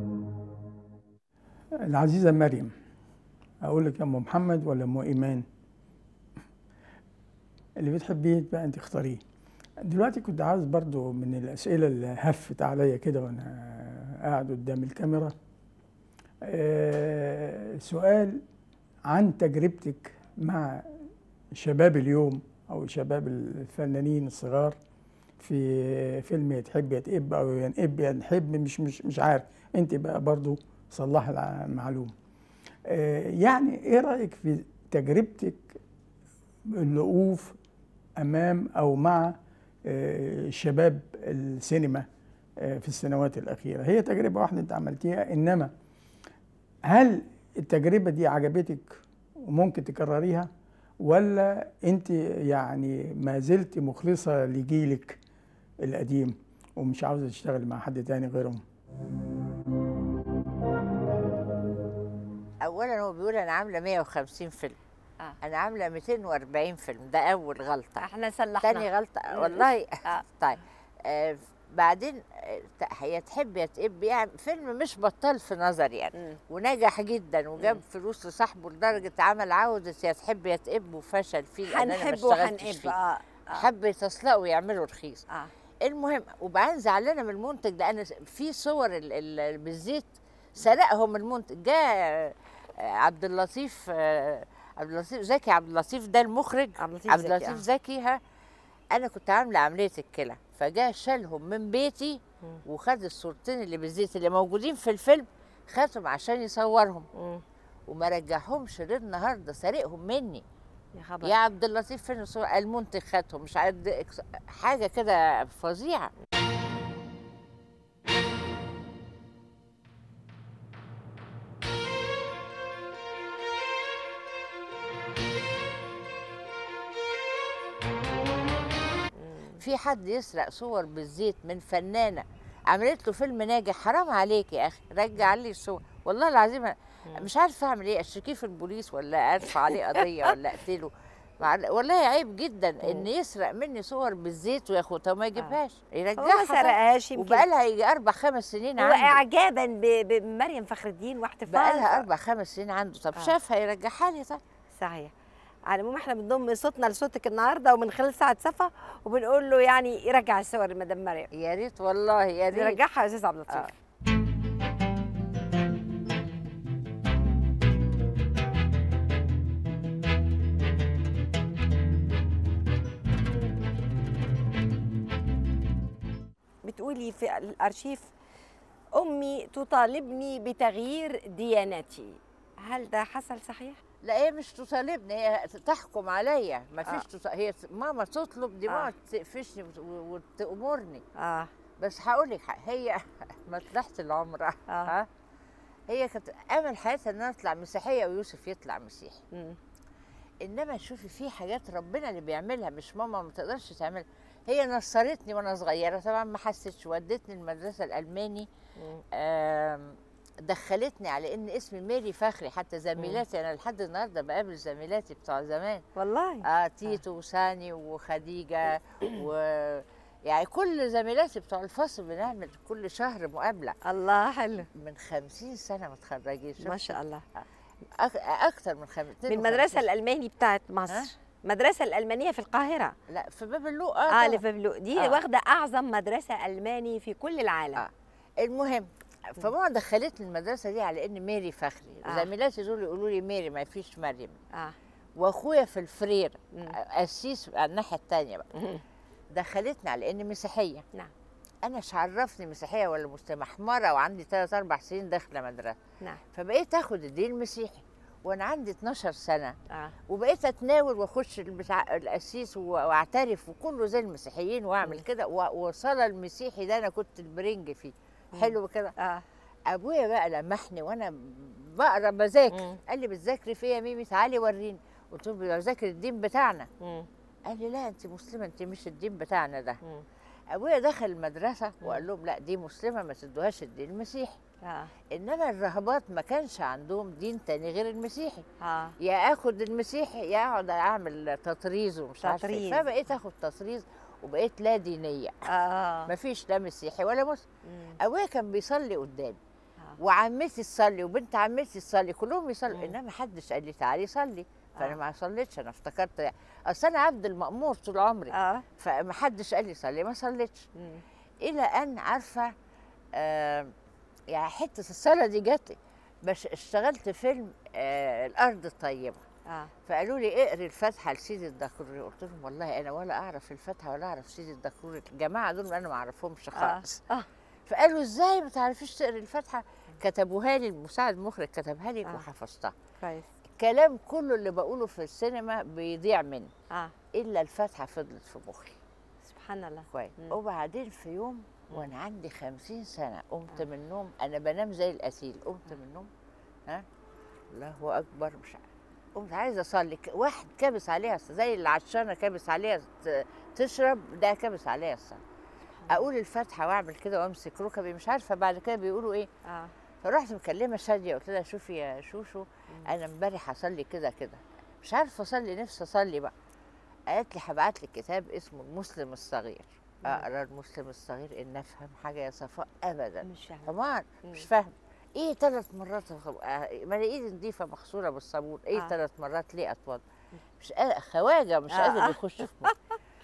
العزيزة مريم أقول لك يا أم محمد ولا أم إيمان اللي بتحبيه بقى أنت اختاريه دلوقتي كنت عاوز برضو من الأسئلة اللي هفت عليا كده وأنا قاعد قدام الكاميرا آه، سؤال عن تجربتك مع شباب اليوم أو شباب الفنانين الصغار في فيلم يا تحب يا تقب أو يا نقب يا نحب مش مش مش عارف أنت بقى برضو صلح المعلومة آه، يعني ايه رأيك في تجربتك الوقوف امام او مع آه، شباب السينما آه، في السنوات الأخيرة هي تجربة واحدة انت عملتيها انما هل التجربة دي عجبتك وممكن تكرريها ولا انت يعني ما زلت مخلصة لجيلك القديم ومش عاوزة تشتغلي مع حد تاني غيرهم اولا هو بيقول انا عامله 150 فيلم آه. انا عامله 240 فيلم ده اول غلطه احنا صلحنا تاني غلطه والله آه. طيب آه بعدين آه، ت- هي تحب يا تقب يعني فيلم مش بطال في نظري يعني مم. ونجح جدا وجاب فلوس لصاحبه لدرجه عمل عوده يا تحب يا تقب وفشل فيه لأن أنا ما هنحب اشتغلتش وهنقب فيه. اه اه حب يتسلقوا ويعملوا رخيص اه المهم وبعدين زعلانه من المنتج ده انا س- في صور ال- ال- بالزيت سرقهم المنتج جاء آه، عبد اللطيف آه، عبد اللطيف زكي عبد اللطيف ده المخرج عبد اللطيف عبد زكي، اللطيف آه. زكي ها انا كنت عامله عمليه الكلى فجاء شالهم من بيتي وخد الصورتين اللي بالزيت اللي موجودين في الفيلم خدهم عشان يصورهم مم. وما رجعهمش للنهارده سارقهم مني يا خبر يا عبد اللطيف فين الصور المنتج خدهم مش عارف ده إكس- حاجه كده فظيعه في حد يسرق صور بالزيت من فنانه عملت له فيلم ناجح حرام عليك يا اخي رجع لي الصور والله العظيم أنا مش عارفه اعمل ايه اشتكيه في البوليس ولا ارفع عليه قضيه ولا اقتله مع- والله عيب جدا ان يسرق مني صور بالزيت وياخدها وما يجيبهاش هو يرجعها ما سرقهاش يمكن وبقى لها يجي اربع خمس سنين هو عنده اعجابا ب- بمريم فخر الدين واحتفال بقى لها اربع خمس سنين عنده طب آه. شافها يرجعها لي طب صحيح على العموم احنا بنضم صوتنا لصوتك النهارده ومن خلال ساعه صفا وبنقول له يعني يرجع الصور لمدام مريم يا ريت والله يا ريت يرجعها يا استاذ عبد اللطيف آه. بتقولي في الارشيف امي تطالبني بتغيير ديانتي هل ده حصل صحيح لا هي مش تطالبني هي تحكم عليا ما فيش آه. تط... هي ماما تطلب دي آه. ماما تقفشني وت- وتأمرني اه بس هقول لك حاجة، هي ما طلعت العمرة آه. ها هي كانت امل حياتها ان انا اطلع مسيحيه ويوسف يطلع مسيحي مم. انما شوفي في حاجات ربنا اللي بيعملها مش ماما ما تقدرش تعملها هي نصرتني وانا صغيره طبعا ما حسيتش ودتني المدرسه الالماني مم. آم، دخلتني على ان اسمي ميري فخري حتى زميلاتي انا لحد النهارده بقابل زميلاتي بتوع زمان والله اه تيتو وساني وخديجه و يعني كل زميلاتي بتوع الفصل بنعمل كل شهر مقابله الله حلو من خمسين سنه متخرجين ما شاء الله أك... اكتر من خم... من المدرسه 52. الالماني بتاعت ها؟ مصر المدرسه الالمانيه في القاهره لا في باب اللوق اه اه, اللي طبعاً. في بلو دي آه. واخده اعظم مدرسه الماني في كل العالم آه. المهم فماما دخلتني المدرسه دي على ان ميري فخري آه. زميلاتي دول يقولوا لي ميري ما فيش مريم اه واخويا في الفرير مم. قسيس على الناحيه الثانيه بقى مم. دخلتني على اني مسيحيه نعم انا مش عرفني مسيحيه ولا مسلمه حماره وعندي ثلاث اربع سنين داخله مدرسه نعم فبقيت اخد الدين المسيحي وانا عندي 12 سنه اه وبقيت اتناول واخش البتاع القسيس و- واعترف وكله زي المسيحيين واعمل مم. كده و- وصلاه المسيحي ده انا كنت البرنج فيه حلو كده اه ابويا بقى لمحني وانا بقرا بذاكر مم. قال لي بتذاكري في إيه يا ميمي تعالي وريني قلت له بذاكر الدين بتاعنا مم. قال لي لا انت مسلمه انت مش الدين بتاعنا ده مم. ابويا دخل المدرسه وقال لهم لا دي مسلمه ما تدوهاش الدين المسيحي اه انما الرهبات ما كانش عندهم دين تاني غير المسيحي اه يا اخد المسيحي يا اقعد اعمل تطريز ومش عارفه تطريز. إيه. فبقيت اخد تطريز وبقيت لا دينيه اه ما فيش لا مسيحي ولا مسلم مم. ابويا كان بيصلي قدامي آه. وعمتي تصلي وبنت عمتي تصلي كلهم يصلوا مم. انما حدش قال لي تعالي صلي فانا آه. ما صليتش انا افتكرت يعني اصل انا عبد المأمور طول عمري اه فما حدش قال لي صلي ما صليتش مم. الى ان عارفه آه يعني حته الصلاه دي جات لي بس اشتغلت فيلم آه الارض الطيبه اه فقالوا لي اقري الفاتحه لسيدي الدكروري قلت لهم والله انا ولا اعرف الفاتحه ولا اعرف سيدي الدكروري الجماعه دول انا ما اعرفهمش خالص اه فقالوا ازاي ما تعرفيش تقري الفاتحه كتبوها لي المساعد المخرج كتبها لي آه. وحفظتها كويس كلام كله اللي بقوله في السينما بيضيع مني اه الا الفاتحه فضلت في مخي سبحان الله كويس مم. وبعدين في يوم وانا عندي خمسين سنه قمت من النوم انا بنام زي الاسيل قمت من النوم ها الله اكبر مش عارف. قمت عايزه اصلي ك- واحد كابس عليها الص- زي العطشانه كابس عليها ت- تشرب ده كابس عليها الصلاه اقول الفاتحه واعمل كده وامسك ركبي مش عارفه بعد كده بيقولوا ايه اه فرحت مكلمه شاديه قلت لها شوفي يا شوشو انا امبارح هصلي كده كده مش عارفه اصلي نفسي اصلي بقى قالت لي هبعت لك كتاب اسمه المسلم الصغير اقرا المسلم الصغير ان افهم حاجه يا صفاء ابدا مش فاهمه طبعا مم. مش فاهم ايه ثلاث مرات أخ- آه، ما أنا ايدي نضيفه مغسوله بالصابون ايه آه. ثلاث مرات ليه اتوضى مش قادر خواجه مش آه. قادر يخش في مخي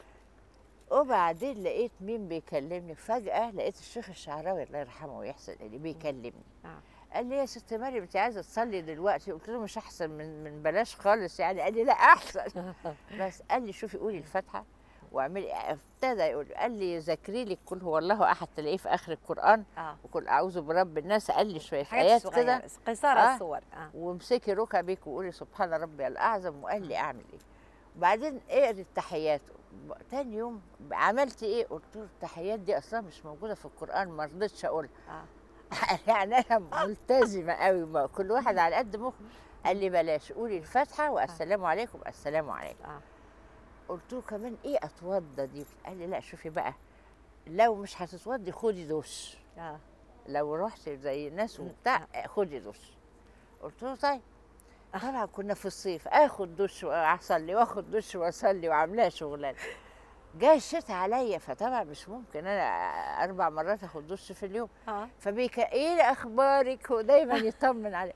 وبعدين لقيت مين بيكلمني فجاه لقيت الشيخ الشعراوي الله يرحمه ويحسن اليه بيكلمني آه. قال لي يا ست مريم انت عايزه تصلي دلوقتي قلت له مش احسن من من بلاش خالص يعني قال لي لا احسن بس قال لي شوفي قولي الفاتحه واعملي ابتدى يقول قال لي ذاكري لي قل هو الله احد تلاقيه في اخر القران اه وقل اعوذ برب الناس قال لي شويه حاجات ايات صغيرة كده قصار آه. الصور اه وامسكي ركبك وقولي سبحان ربي الاعظم وقال لي اعمل ايه وبعدين اقري التحيات ب- تاني يوم عملت ايه قلت له التحيات دي اصلا مش موجوده في القران ما رضيتش اقولها اه يعني انا ملتزمه قوي ما كل واحد على قد مخه قال لي بلاش قولي الفاتحه والسلام عليكم السلام عليكم اه قلت له كمان ايه اتوضى دي قال لي لا شوفي بقى لو مش هتتوضي خدي دش اه لو رحت زي الناس وبتاع خدي دش قلت له طيب طبعا كنا في الصيف اخد دش واصلي واخد دش واصلي وعاملاها شغلانه جاء الشتاء عليا فطبعا مش ممكن انا اربع مرات اخد دش في اليوم اه فبيك ايه اخبارك ودايما يطمن علي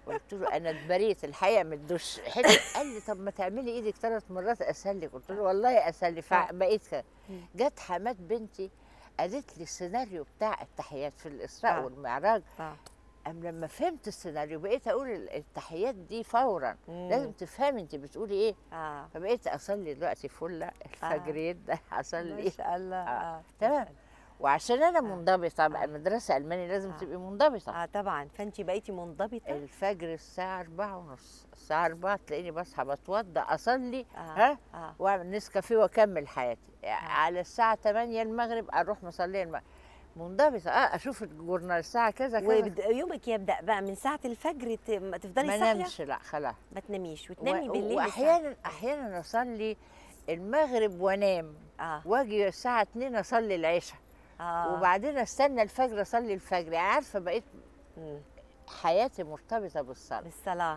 قلت له انا اتبريت الحقيقه من الدش حلو قال لي طب ما تعملي ايدك ثلاث مرات اسهل لك قلت له والله اسهل لي فبقيت كده جت حمات بنتي قالت لي السيناريو بتاع التحيات في الاسراء آه. والمعراج آه. أم لما فهمت السيناريو بقيت اقول ال- التحيات دي فورا مم. لازم تفهمي انت بتقولي ايه اه فبقيت اصلي دلوقتي فله الفجر يبدا ما اصلي شاء الله آه. اه تمام وعشان انا منضبطه بقى مدرسه الماني لازم آه. تبقي منضبطه اه طبعا فانت بقيتي منضبطه الفجر الساعة أربعة ونص الساعة أربعة تلاقيني بصحى بتوضى أصلي آه. ها اه وأعمل نسكافيه وأكمل حياتي على الساعة 8 المغرب أروح مصلية المغرب منضبطة اه أشوف الجورنال الساعة كذا كذا ويومك يبدا بقى من ساعه الفجر ت- ما تفضلي ما صاحيه نمش لا خلاص ما تناميش وتنامي و- بالليل وأحيانا أحيانا أصلي المغرب وأنام اه واجي الساعة 2 أصلي العشاء اه وبعدين أستنى الفجر أصلي الفجر يعني عارفة بقيت مم. حياتي مرتبطة بالصلاة بالصلاه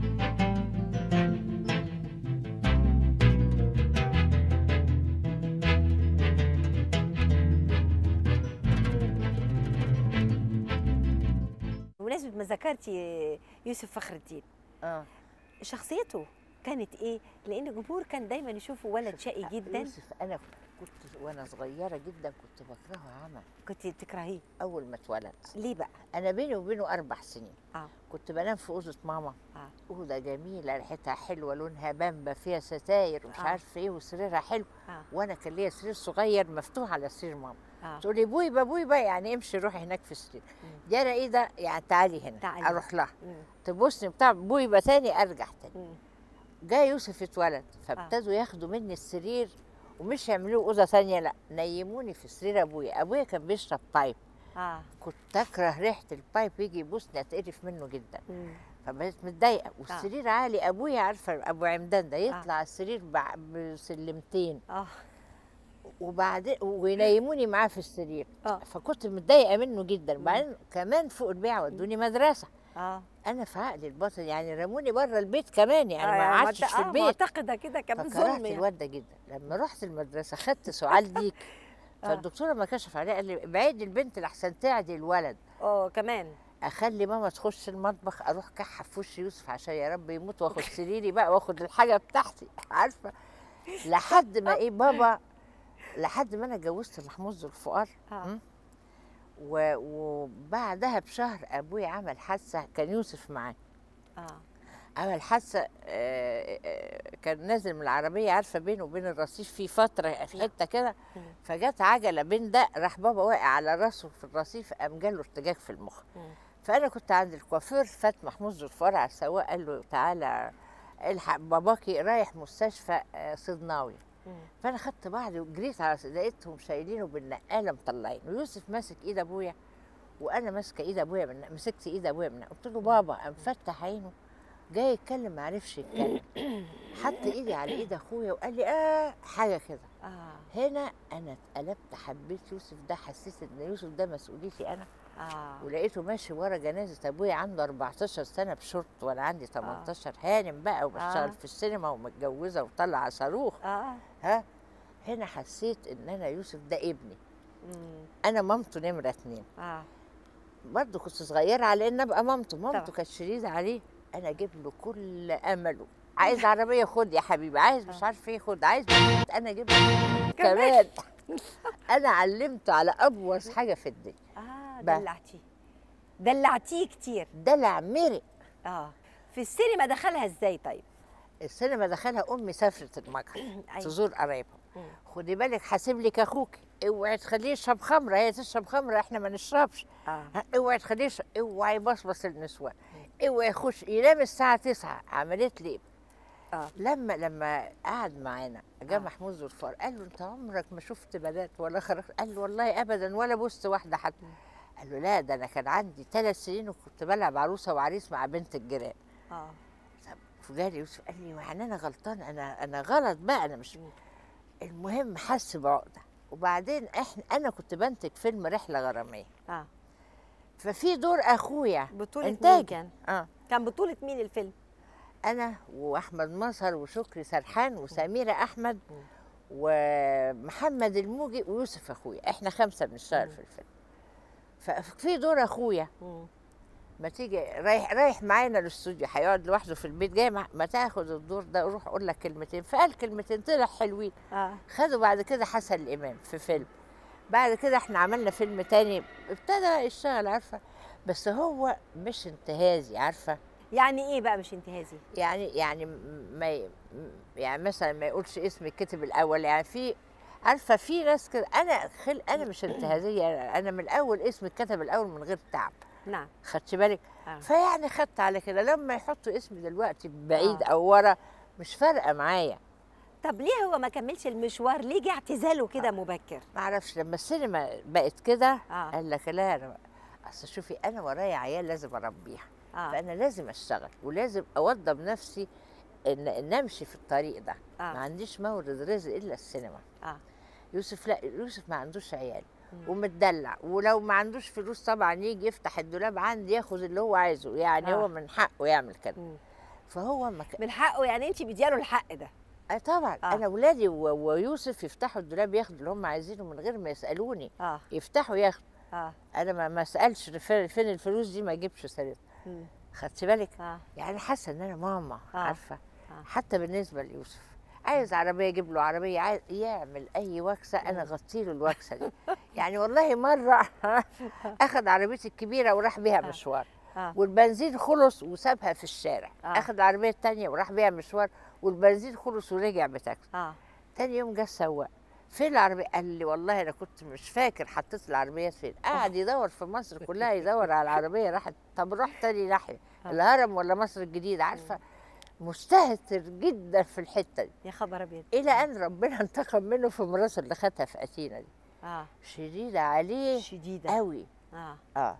بمناسبة ما ذكرتي يوسف فخر الدين اه شخصيته كانت ايه؟ لان الجمهور كان دايما يشوفه ولد شقي جدا يوسف انا كنت وانا صغيره جدا كنت بكرهه عمى كنت بتكرهيه اول ما اتولد ليه بقى؟ انا بيني وبينه اربع سنين اه كنت بنام في اوضه ماما اه اوضه جميله ريحتها حلوه لونها بامبا فيها ستاير ومش آه. عارفه ايه وسريرها حلو اه وانا كان ليا سرير صغير مفتوح على سرير ماما اه تقولي بويبه بويبه يعني امشي روحي هناك في السرير دي انا ايه ده يعني تعالي هنا تعالي. اروح لها مم. تبصني بتاع بويبه تاني ارجع تاني مم. جاء يوسف اتولد فابتدوا ياخدوا مني السرير ومش يعملوه اوضه ثانيه لا نيموني في سرير ابويا ابويا كان بيشرب بايب اه كنت اكره ريحه البايب يجي يبوسني اتقرف منه جدا مم. فبقيت متضايقه والسرير عالي ابويا عارفه ابو عمدان ده يطلع على السرير بع- بسلمتين اه وبعدين وينيموني معاه في السرير آه. فكنت متضايقه منه جدا وبعدين كمان فوق البيع ودوني مدرسه اه انا في عقلي الباطن يعني رموني بره البيت كمان يعني ما آه، قعدتش في آه، البيت معتقده كده كمان فكرهت ظلم يعني. الواد ده جدا لما رحت المدرسه خدت سؤال ديك فالدكتوره ما كشف عليها قال لي ابعدي البنت لحسن تعدي الولد اه كمان اخلي ماما تخش المطبخ اروح كحه في وش يوسف عشان يا رب يموت واخد سريري بقى واخد الحاجه بتاعتي عارفه لحد ما ايه بابا لحد ما انا اتجوزت محمود ذو الفقار آه. م? و- وبعدها بشهر ابويا عمل حادثه كان يوسف معاه اه عمل حادثه آه، آه، كان نازل من العربيه عارفه بينه وبين الرصيف في فتره في حته كده مم. فجت عجله بين ده راح بابا واقع على راسه في الرصيف قام جاله ارتجاج في المخ مم. فانا كنت عند الكوافير فات محمود ذو الفقار على السواق قال له تعالى الحق باباكي رايح مستشفى آه، صدناوي مم. فانا خدت بعضي وجريت على لقيتهم شايلينه بالنقاله مطلعين ويوسف ماسك ايد ابويا وانا ماسكه ايد ابويا من مسكت ايد ابويا من قلت له بابا قام فتح عينه جاي يتكلم ما عرفش يتكلم حط ايدي على ايد اخويا وقال لي اه حاجه كده اه هنا انا اتقلبت حبيت يوسف ده حسيت ان يوسف ده مسؤوليتي انا اه ولقيته ماشي ورا جنازه ابويا عنده 14 سنه بشورت وانا عندي 18 هانم بقى وبشتغل آه. في السينما ومتجوزه وطالعه صاروخ اه ها هنا حسيت ان انا يوسف ده ابني مم. انا مامته نمره اتنين اه برضه كنت صغيره على ان ابقى مامته مامته طبعا. كانت شديده عليه انا اجيب له كل امله عايز عربيه خد يا حبيبي عايز مش عارف ايه خد عايز بنت، انا اجيب له كمان انا علمته على ابوظ حاجه في الدنيا اه بقى. دلعتيه دلعتيه كتير دلع مرق اه في السينما دخلها ازاي طيب السينما دخلها امي سافرت المجر أيوة. تزور قرايبها مم. خدي بالك حاسب لك اخوك اوعي تخليه يشرب خمره هي تشرب خمره احنا ما نشربش اه ها، اوعي تخليه يشرب اوعي يبصبص النسوان اوعي يخش ينام الساعه 9 عملت لي اه لما لما قعد معانا جه آه. محمود ذو الفقار قال له انت عمرك ما شفت بنات ولا خرجت قال له والله ابدا ولا بوست واحده حتى قال له لا ده انا كان عندي ثلاث سنين وكنت بلعب عروسه وعريس مع بنت الجيران اه طب فجالي يوسف قال لي يعني انا غلطان انا انا غلط بقى انا مش المهم حس بعقده وبعدين احنا انا كنت بنتج فيلم رحله غراميه اه ففي دور اخويا بطولة مين إنتاج. كان؟ اه كان بطولة مين الفيلم؟ انا واحمد مظهر وشكري سرحان وسميره احمد ومحمد الموجي ويوسف اخويا احنا خمسه بنشتغل في الفيلم ففي دور اخويا مم. ما تيجي رايح رايح معانا الاستوديو هيقعد لوحده في البيت جاي مع- ما تاخد الدور ده روح اقول لك كلمتين فقال كلمتين طلع حلوين اه خدوا بعد كده حسن الامام في فيلم بعد كده احنا عملنا فيلم تاني ابتدى بقى يشتغل عارفه بس هو مش انتهازي عارفه يعني ايه بقى مش انتهازي يعني يعني م- ما ي- م- يعني مثلا ما يقولش اسم الكاتب الاول يعني في عارفه في ناس كده انا خل انا مش انتهازيه انا من الاول اسم الكاتب الاول من غير تعب نعم خدت بالك آه. فيعني خدت على كده لما يحطوا اسمي دلوقتي بعيد آه. او ورا مش فارقه معايا طب ليه هو ما كملش المشوار ليه جه اعتزاله كده مبكر ما اعرفش لما السينما بقت كده آه. قال لك لا انا اصل شوفي انا ورايا عيال لازم اربيها اه فانا لازم اشتغل ولازم اوضب نفسي ان ان امشي في الطريق ده آه. ما عنديش مورد رزق الا السينما اه يوسف لا يوسف ما عندوش عيال ومتدلع ولو ما عندوش فلوس طبعا يجي يفتح الدولاب عندي ياخد اللي هو عايزه يعني آه. هو من حقه يعمل كده مم. فهو ما كان من حقه يعني انت مدياله الحق ده آه طبعا آه. انا ولادي و- ويوسف يفتحوا الدولاب ياخدوا اللي هم عايزينه من غير ما يسالوني اه يفتحوا ياخدوا اه انا ما ما اسالش فين فين الفلوس دي ما اجيبش سيرتها مم. خدت بالك اه يعني حاسه ان انا ماما آه. عارفه آه. حتى بالنسبه ليوسف عايز عربيه اجيب له عربيه عايز يعمل اي وكسه انا اغطي له الوكسه دي يعني والله مره اخذ عربيتي الكبيره وراح بيها مشوار اه والبنزين خلص وسابها في الشارع آه. اخذ العربيه الثانيه وراح بيها مشوار والبنزين خلص ورجع بتاكسي اه تاني يوم جه السواق فين العربية؟ قال لي والله أنا كنت مش فاكر حطيت العربيات فين، قعد يدور في مصر كلها يدور على العربية راحت طب روح تاني ناحية الهرم ولا مصر الجديدة عارفة مستهتر جدا في الحتة دي يا خبر ابيض إلى أن ربنا انتقم منه في مراته اللي خدها في أثينا دي اه شديدة عليه شديده قوي اه اه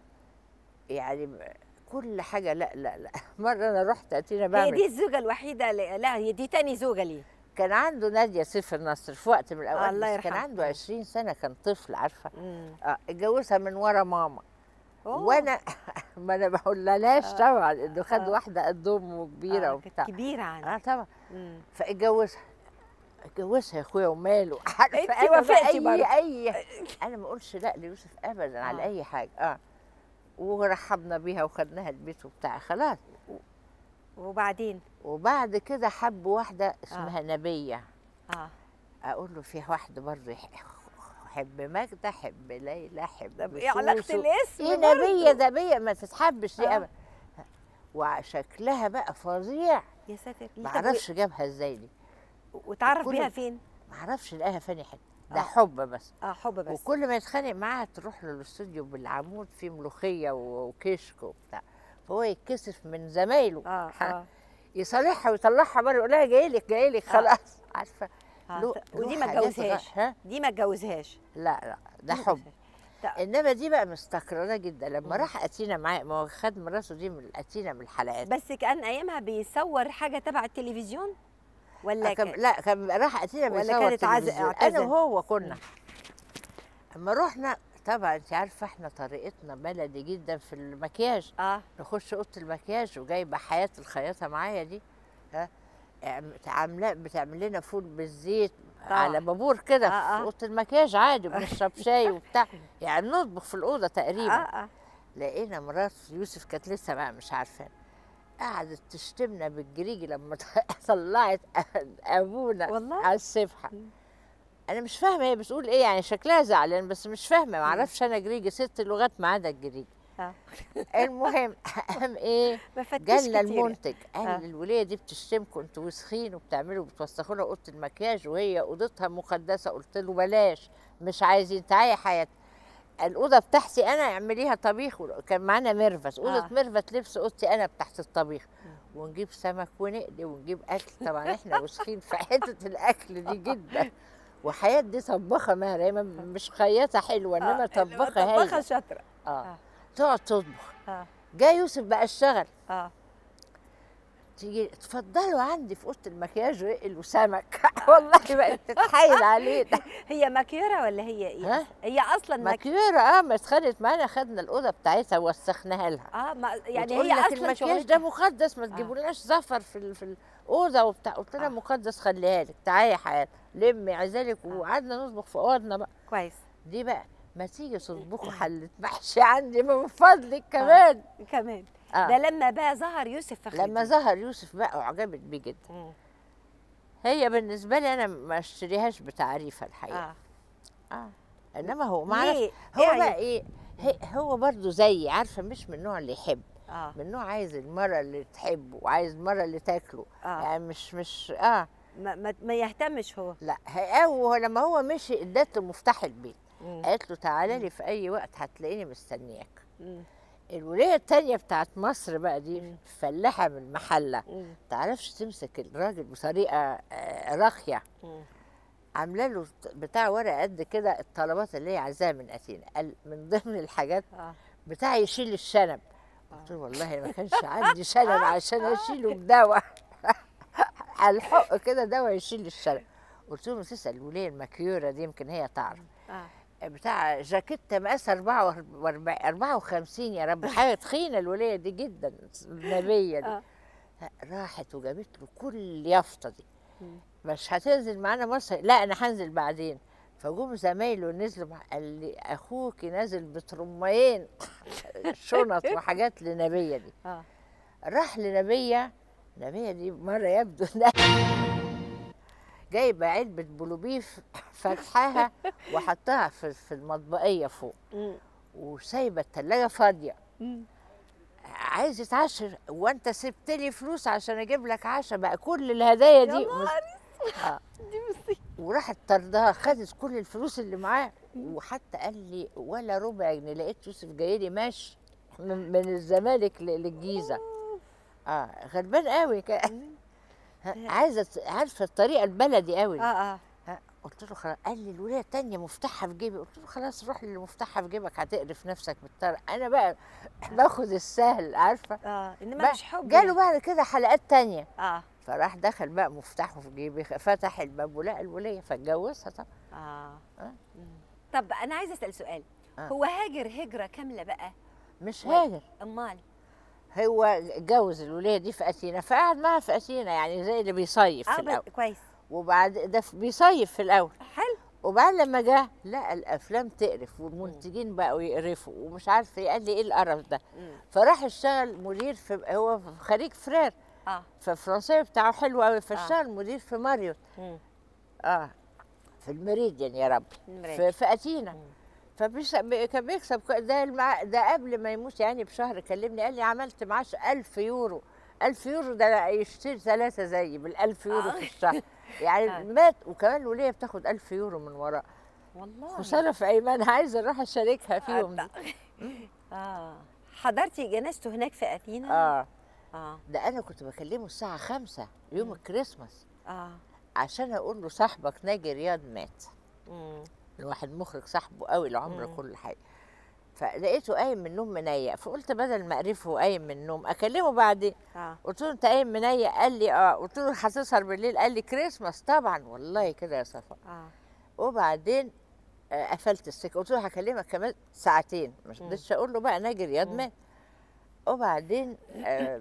يعني ب- كل حاجة لا لا لا مرة أنا رحت أثينا هي بعمل دي الزوجه الوحيده اللي لا هي دي تاني زوجه ليه كان عنده نادية سيف النصر في وقت من الأوقات الله بس كان يرحمه. عنده 20 سنة كان طفل عارفة مم. اه اتجوزها من ورا ماما أوه. وانا ما انا بقول لهاش طبعا انه خد آه. واحده قد امه كبيره آه، وبتاع كانت كبيره عنه اه طبعا مم. فاتجوزها اتجوزها يا اخويا وماله عارفه أنتِ أنا بقى وافقتي برضه. اي اي انا ما اقولش لا ليوسف ابدا على آه. اي حاجه اه ورحبنا بيها وخدناها البيت وبتاع خلاص وبعدين وبعد كده حب واحده اسمها نبيه اه اقول له في واحده برضه يح- حب ماجدة حب ليلى حب طب ايه علاقه سوسو. الاسم ايه برضه؟ نبيه نبيه ما تتحبش دي آه. ابدا وشكلها بقى فظيع يا ساتر ما طب اعرفش جابها ازاي دي و- وتعرف كل- بيها فين ما اعرفش لقاها فاني حته ده آه. حب بس اه حب بس وكل ما يتخانق معاها تروح له الاستوديو بالعمود فيه ملوخيه و- وكشك وبتاع فهو يتكسف من زمايله اه ح- اه يصالحها ويطلعها بره يقول لها جاي لك جاي لك خلاص عارفه آه. له- ودي له ما حاجات اتجوزهاش غ- ها دي ما اتجوزهاش لا لا ده دي ما حب اتجوزهاش. طب- انما دي بقى مستقرره جدا لما راح اتينا معاه ما هو خد مراته دي من اتينا من الحلقات بس كان ايامها بيصور حاجه تبع التلفزيون ولا آه، كان كان لا كان راح اتينا ولا بيصور كانت عز- تلفزيون. اعتزل؟ انا وهو كنا اما رحنا طبعا انت عارفه احنا طريقتنا بلدي جدا في المكياج اه نخش اوضه المكياج وجايبه حياه الخياطه معايا دي ها عم- عامله بتعمل لنا فول بالزيت طبعا. على بابور كده آه، آه. في اوضه المكياج عادي بنشرب شاي وبتاع يعني نطبخ في الاوضه تقريبا اه اه لقينا مرات يوسف كانت لسه بقى مش عارفه قعدت تشتمنا بالجريجي لما طلعت ابونا والله؟ على السبحه انا مش فاهمه هي بتقول ايه يعني شكلها زعلان بس مش فاهمه ما اعرفش انا جريجي ست لغات ما عدا الجريجي اه المهم قام ايه ما فتش جالنا كتير. المنتج قال آه. الوليه دي بتشتمكم انتوا وسخين وبتعملوا بتوسخوا لها اوضه المكياج وهي اوضتها مقدسه قلت له بلاش مش عايزين تعالي يا حياتي الاوضه بتاعتي انا اعمليها طبيخ كان معانا ميرفت اوضه آه. آه. ميرفت لبس اوضتي انا بتاعت الطبيخ ونجيب سمك ونقلي ونجيب اكل طبعا احنا وسخين في حته الاكل دي جدا وحياه دي طباخه مهرة هي م- مش خياطه حلوه انما آه، طباخه طباخه هايله شاطره اه آه. تقعد تطبخ اه جاي يوسف بقى اشتغل اه تيجي اتفضلوا عندي في اوضه المكياج وقل وسمك والله بقت تتحايل علينا هي ماكيره ولا هي ايه ها؟ أصلاً؟ هي اصلا ماك... مكيره اه ما اتخانقت معانا خدنا الاوضه بتاعتها ووسخناها لها اه ما يعني وتقول هي لك اصلا المكياج شغلتها ده مقدس ما تجيبولناش زفر في ال- في الاوضه وبتاع قلت لها آه. مقدس خليها لك تعالي يا حياتي لمي عزالك وقعدنا نطبخ في اوضنا بقى كويس دي بقى ما تيجي تطبخوا حله محشي عندي من فضلك كمان كمان آه. ده لما بقى ظهر يوسف فخر لما الدين. ظهر يوسف بقى وعجبت بيه جدا مم. هي بالنسبه لي انا ما اشتريهاش بتعريفها الحقيقه اه اه انما هو ما عرف ليه؟ هو يعني- بقى ايه هي- هو برضه زيي عارفه مش من النوع اللي يحب اه من نوع عايز المرة اللي تحبه وعايز المرة اللي تاكله آه. يعني مش مش اه ما, ما, ما يهتمش هو لا هي- هو لما هو مشي ادت له مفتاح البيت مم. قالت له تعالى لي في اي وقت هتلاقيني مستنياك مم. الولية التانية بتاعت مصر بقى دي فلاحة من المحلة مم. تعرفش تمسك الراجل بطريقة آه، راقية مم. عامله له بتاع ورقه قد كده الطلبات اللي هي عايزاها من اثينا قال من ضمن الحاجات اه بتاع يشيل الشنب قلت له والله ما كانش عندي شنب عشان اشيله بدواء على الحق كده دواء يشيل الشنب قلت له ما تسال الوليه المكيوره دي يمكن هي تعرف اه بتاع جاكيته مقاس 44 54 يا رب حاجه تخينه الوليه دي جدا النبيه دي آه. راحت وجابت له كل اليافطه دي مم. مش هتنزل معانا مصر لا انا هنزل بعدين فجم زمايله نزلوا مع قال لي اخوك نازل بترميين شنط وحاجات لنبيه دي اه راح لنبيه نبيه دي مره يبدو انها جايبه علبه بلوبيف فتحاها وحطها في في المطبقيه فوق مم. وسايبه التلاجة فاضيه مم. عايز يتعشر وانت سبت لي فلوس عشان اجيب لك عشاء بقى كل الهدايا دي يا مس- آه. وراحت طردها خدت كل الفلوس اللي معاه وحتى قال لي ولا ربع جنيه لقيت يوسف جاي لي ماشي من, من الزمالك ل- للجيزه اه غلبان قوي كان ها، عايزه ت- عارفه الطريقه البلدي قوي اه اه ها، قلت له خلاص قال لي الوليه التانية مفتاحها في جيبي قلت له خلاص روح اللي مفتاحها في جيبك هتقرف نفسك بالطرق انا بقى باخد السهل عارفه اه انما بقى مش حب جاله بعد كده حلقات تانية اه فراح دخل بقى مفتاحه في جيبي فتح الباب ولقى الوليه فاتجوزها طبعا اه آه. مم. طب انا عايزه اسال سؤال آه. هو هاجر هجره كامله بقى مش و- هاجر امال هو اتجوز الوليه دي في اثينا فقعد معاها في اثينا يعني زي اللي بيصيف في اه الاول بس- كويس وبعد ده في- بيصيف في الاول حلو وبعد لما جه لقى الافلام تقرف والمنتجين بقوا يقرفوا ومش عارف ايه قال لي ايه القرف ده مم. فراح اشتغل مدير في هو خريج فرير اه فالفرنسيه بتاعه حلو قوي فاشتغل مدير في ماريوت مم. اه في المريديان يا رب المريديان. في, في اثينا فبيس- بي- كان بيكسب ك- ده المع... ده قبل ما يموت يعني بشهر كلمني قال لي عملت معاش 1000 يورو 1000 يورو ده يشتري ثلاثة زيي بال1000 يورو في الشهر يعني آه. مات وكمان الولية بتاخد 1000 يورو من وراه والله وصرف ايمان عايزه اروح اشاركها فيهم دي اه حضرتي جنازته هناك في اثينا اه اه ده انا كنت بكلمه الساعه خمسة يوم الكريسماس اه عشان اقول له صاحبك ناجي رياض مات مم. الواحد مخرج صاحبه قوي العمر مم. كل حاجه فلقيته قايم من النوم منيق فقلت بدل ما اقرفه قايم من النوم اكلمه بعدين اه قلت له انت قايم منيق قال لي اه قلت له هتسهر بالليل قال لي كريسماس طبعا والله كده يا صفا اه وبعدين آه، قفلت السكه قلت له هكلمك كمان ساعتين مش مم. قدرتش اقول له بقى ناجي رياض مم. مات وبعدين آه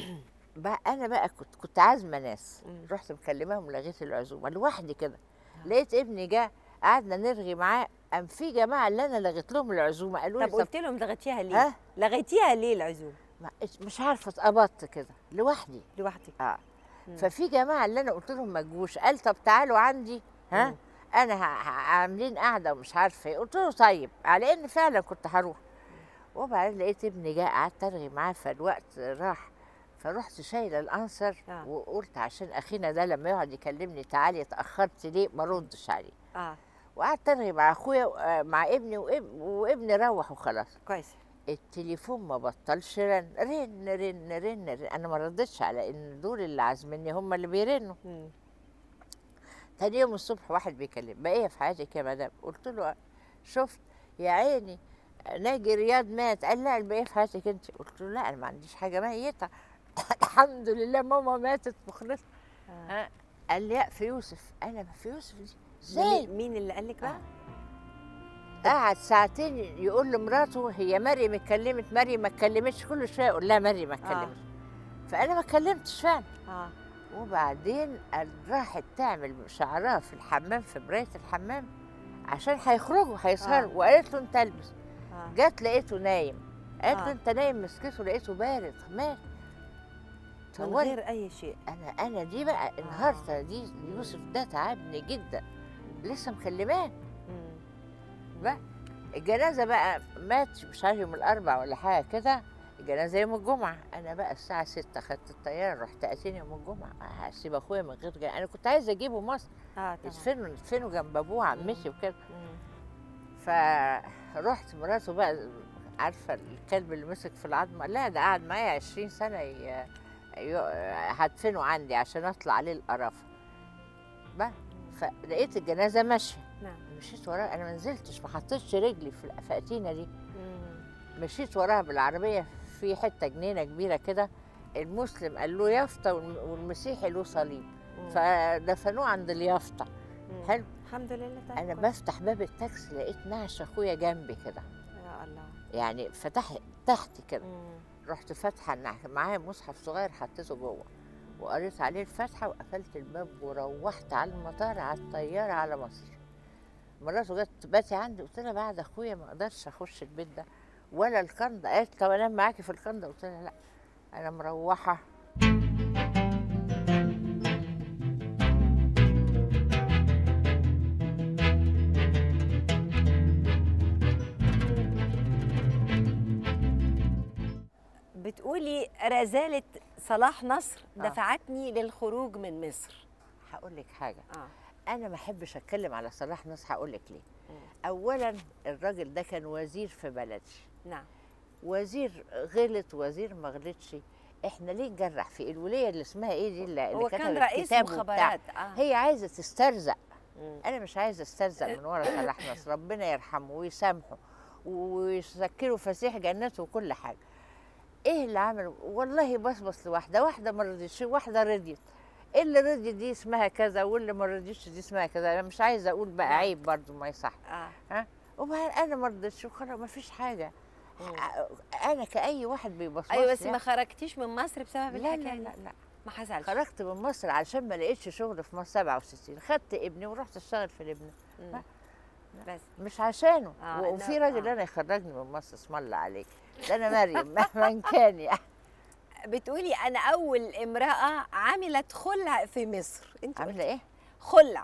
بقى انا بقى كنت كنت عازمه ناس مم. رحت مكلماهم لغيت العزومه لوحدي كده لقيت ابني جه قعدنا نرغي معاه قام في جماعه اللي انا لغيت لهم العزومه قالوا طب لي قلت لهم لغيتيها ليه؟ ها؟ لغيتيها ليه العزومه؟ ما- مش عارفه اتقبضت كده لوحدي لوحدك اه مم. ففي جماعه اللي انا قلت لهم ما تجوش قال طب تعالوا عندي ها مم. انا ه- ه- عاملين قاعده ومش عارفه ايه قلت له طيب على ان فعلا كنت هروح وبعدين لقيت ابني جه قعدت ارغي معاه فالوقت راح فرحت شايله الانسر آه. وقلت عشان اخينا ده لما يقعد يكلمني تعالي اتاخرت ليه ما ردش عليه اه وقعدت ارغي مع اخويا آه، مع ابني واب- وابني روح وخلاص كويس التليفون ما بطلش رن رن رن رن, رن. انا ما ردتش على ان دول اللي عازميني هم اللي بيرنوا مم. تاني يوم الصبح واحد بيكلم بقى ايه في حياتك يا مدام قلت له شفت يا عيني ناجي رياض مات قال لا البقيه في حياتك انت قلت له لا انا ما عنديش حاجه ميته الحمد لله ماما ماتت مخلص آه. ها قال لي لا في يوسف انا ما في يوسف دي ده ازاي مين- مين اللي قال لك بقى؟ قعد ساعتين يقول لمراته هي مريم اتكلمت مريم ما اتكلمتش كل شويه يقول لها مريم ما اتكلمتش فانا ما اتكلمتش فعلا اه وبعدين قال- راحت تعمل شعرها في الحمام في مرايه الحمام عشان هيخرجوا هيسهروا آه. وقالت له انت البس آه. جت لقيته نايم قالت آه. له انت نايم مسكته لقيته بارد مات من تصوري غير اي شيء انا انا دي بقى انهارت دي يوسف ده تعبني جدا لسه مكلماه مم. بقى الجنازه بقى مات مش عارف يوم الاربع ولا حاجه كده الجنازه يوم الجمعه انا بقى الساعه 6 خدت الطياره رحت اتيني يوم الجمعه هسيب اخويا من غير جنازة. انا كنت عايزه اجيبه مصر اه طبعا يدفنوا يدفنوا جنب ابوه عمتي وكده مم. فرحت مراته بقى عارفه الكلب اللي مسك في العظمه لا ده قعد معايا 20 سنه ي... ي... هدفنه عندي عشان اطلع عليه القرافه بقى فلقيت الجنازه ماشيه نعم مشيت وراها انا ما نزلتش ما حطيتش رجلي في الفاتينه دي مم. مشيت وراها بالعربيه في حته جنينه كبيره كده المسلم قال له يافطه والم- والمسيحي له صليب مم. فدفنوه عند اليافطه مم. حلو الحمد لله طيب انا كويس. بفتح باب التاكسي لقيت نعش اخويا جنبي كده يا الله يعني فتح تحت كده مم. رحت فاتحه النعش معايا مصحف صغير حطيته جوه وقريت عليه الفاتحه وقفلت الباب وروحت على المطار على الطياره على مصر مراته جت باتي عندي قلت لها بعد اخويا ما اقدرش اخش البيت ده ولا الكندا قالت طب انام معاكي في الكندا قلت لها لا انا مروحه بتقولي رزالة صلاح نصر آه. دفعتني للخروج من مصر هقول لك حاجه اه انا ما احبش اتكلم على صلاح نصر هقول لك ليه اولا الراجل ده كان وزير في بلدي نعم وزير غلط وزير ما غلطش احنا ليه نجرح فيه الوليه اللي اسمها ايه دي اللي هو اللي كان كتبت رئيس كتاب وبتاع. مخابرات اه هي عايزه تسترزق مم. انا مش عايزه استرزق من ورا صلاح نصر ربنا يرحمه ويسامحه ويسكره فسيح جنته وكل حاجه ايه اللي عمله والله بصبص لواحده واحده ما رضيتش واحده رضيت اللي رضي دي اسمها كذا واللي ما رضيتش دي اسمها كذا انا مش عايزه اقول بقى عيب برضو ما يصح اه ها وبعدين انا ما رضيتش وخلاص ما فيش حاجه انا كاي واحد بيبصبص ايوه بس يعني. ما خرجتيش من مصر بسبب لا الحكايه لا دي؟ لا لا ما حصلش خرجت من مصر علشان ما لقيتش شغل في مصر 67 خدت ابني ورحت اشتغل في لبنان مم. بس مش عشانه آه، وفي إنه- راجل آه. انا يخرجني من مصر اسم الله عليك ده انا مريم مهما كان يعني بتقولي انا اول امراه عملت خلع في مصر انت عامله قلتي ايه؟ خلع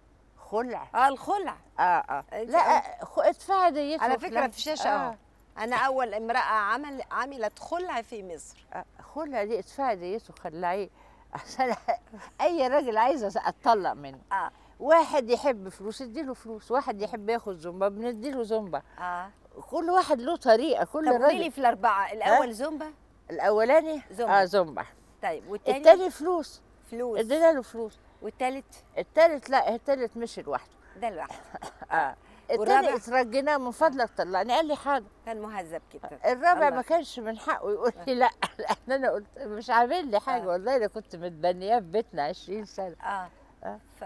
خلع اه الخلع اه اه أنت لا خ- ادفع ديته على في فكره لم- في الشاشه اهو آه. انا اول امراه عمل عملت خلع في مصر آه، خلع دي ادفع ديته خلعيه عشان اي راجل عايز اتطلق منه اه واحد يحب فلوس اديله فلوس واحد يحب ياخد زومبا بنديله زومبا اه كل واحد له طريقه كل طب قولي راجل لي في الاربعه الاول زومبا الاولاني زومبا. اه زومبا طيب والتاني التاني فلوس فلوس ادينا له فلوس والتالت التالت لا التالت مشي لوحده ده لوحده اه والرابع؟ التاني اترجيناه من فضلك طلعني قال لي حاضر كان مهذب كده الرابع الله ما كانش من حقه يقول لي لا لان انا قلت مش عامل لي حاجه آه. والله انا كنت متبنياه في بيتنا 20 سنه اه آه. ف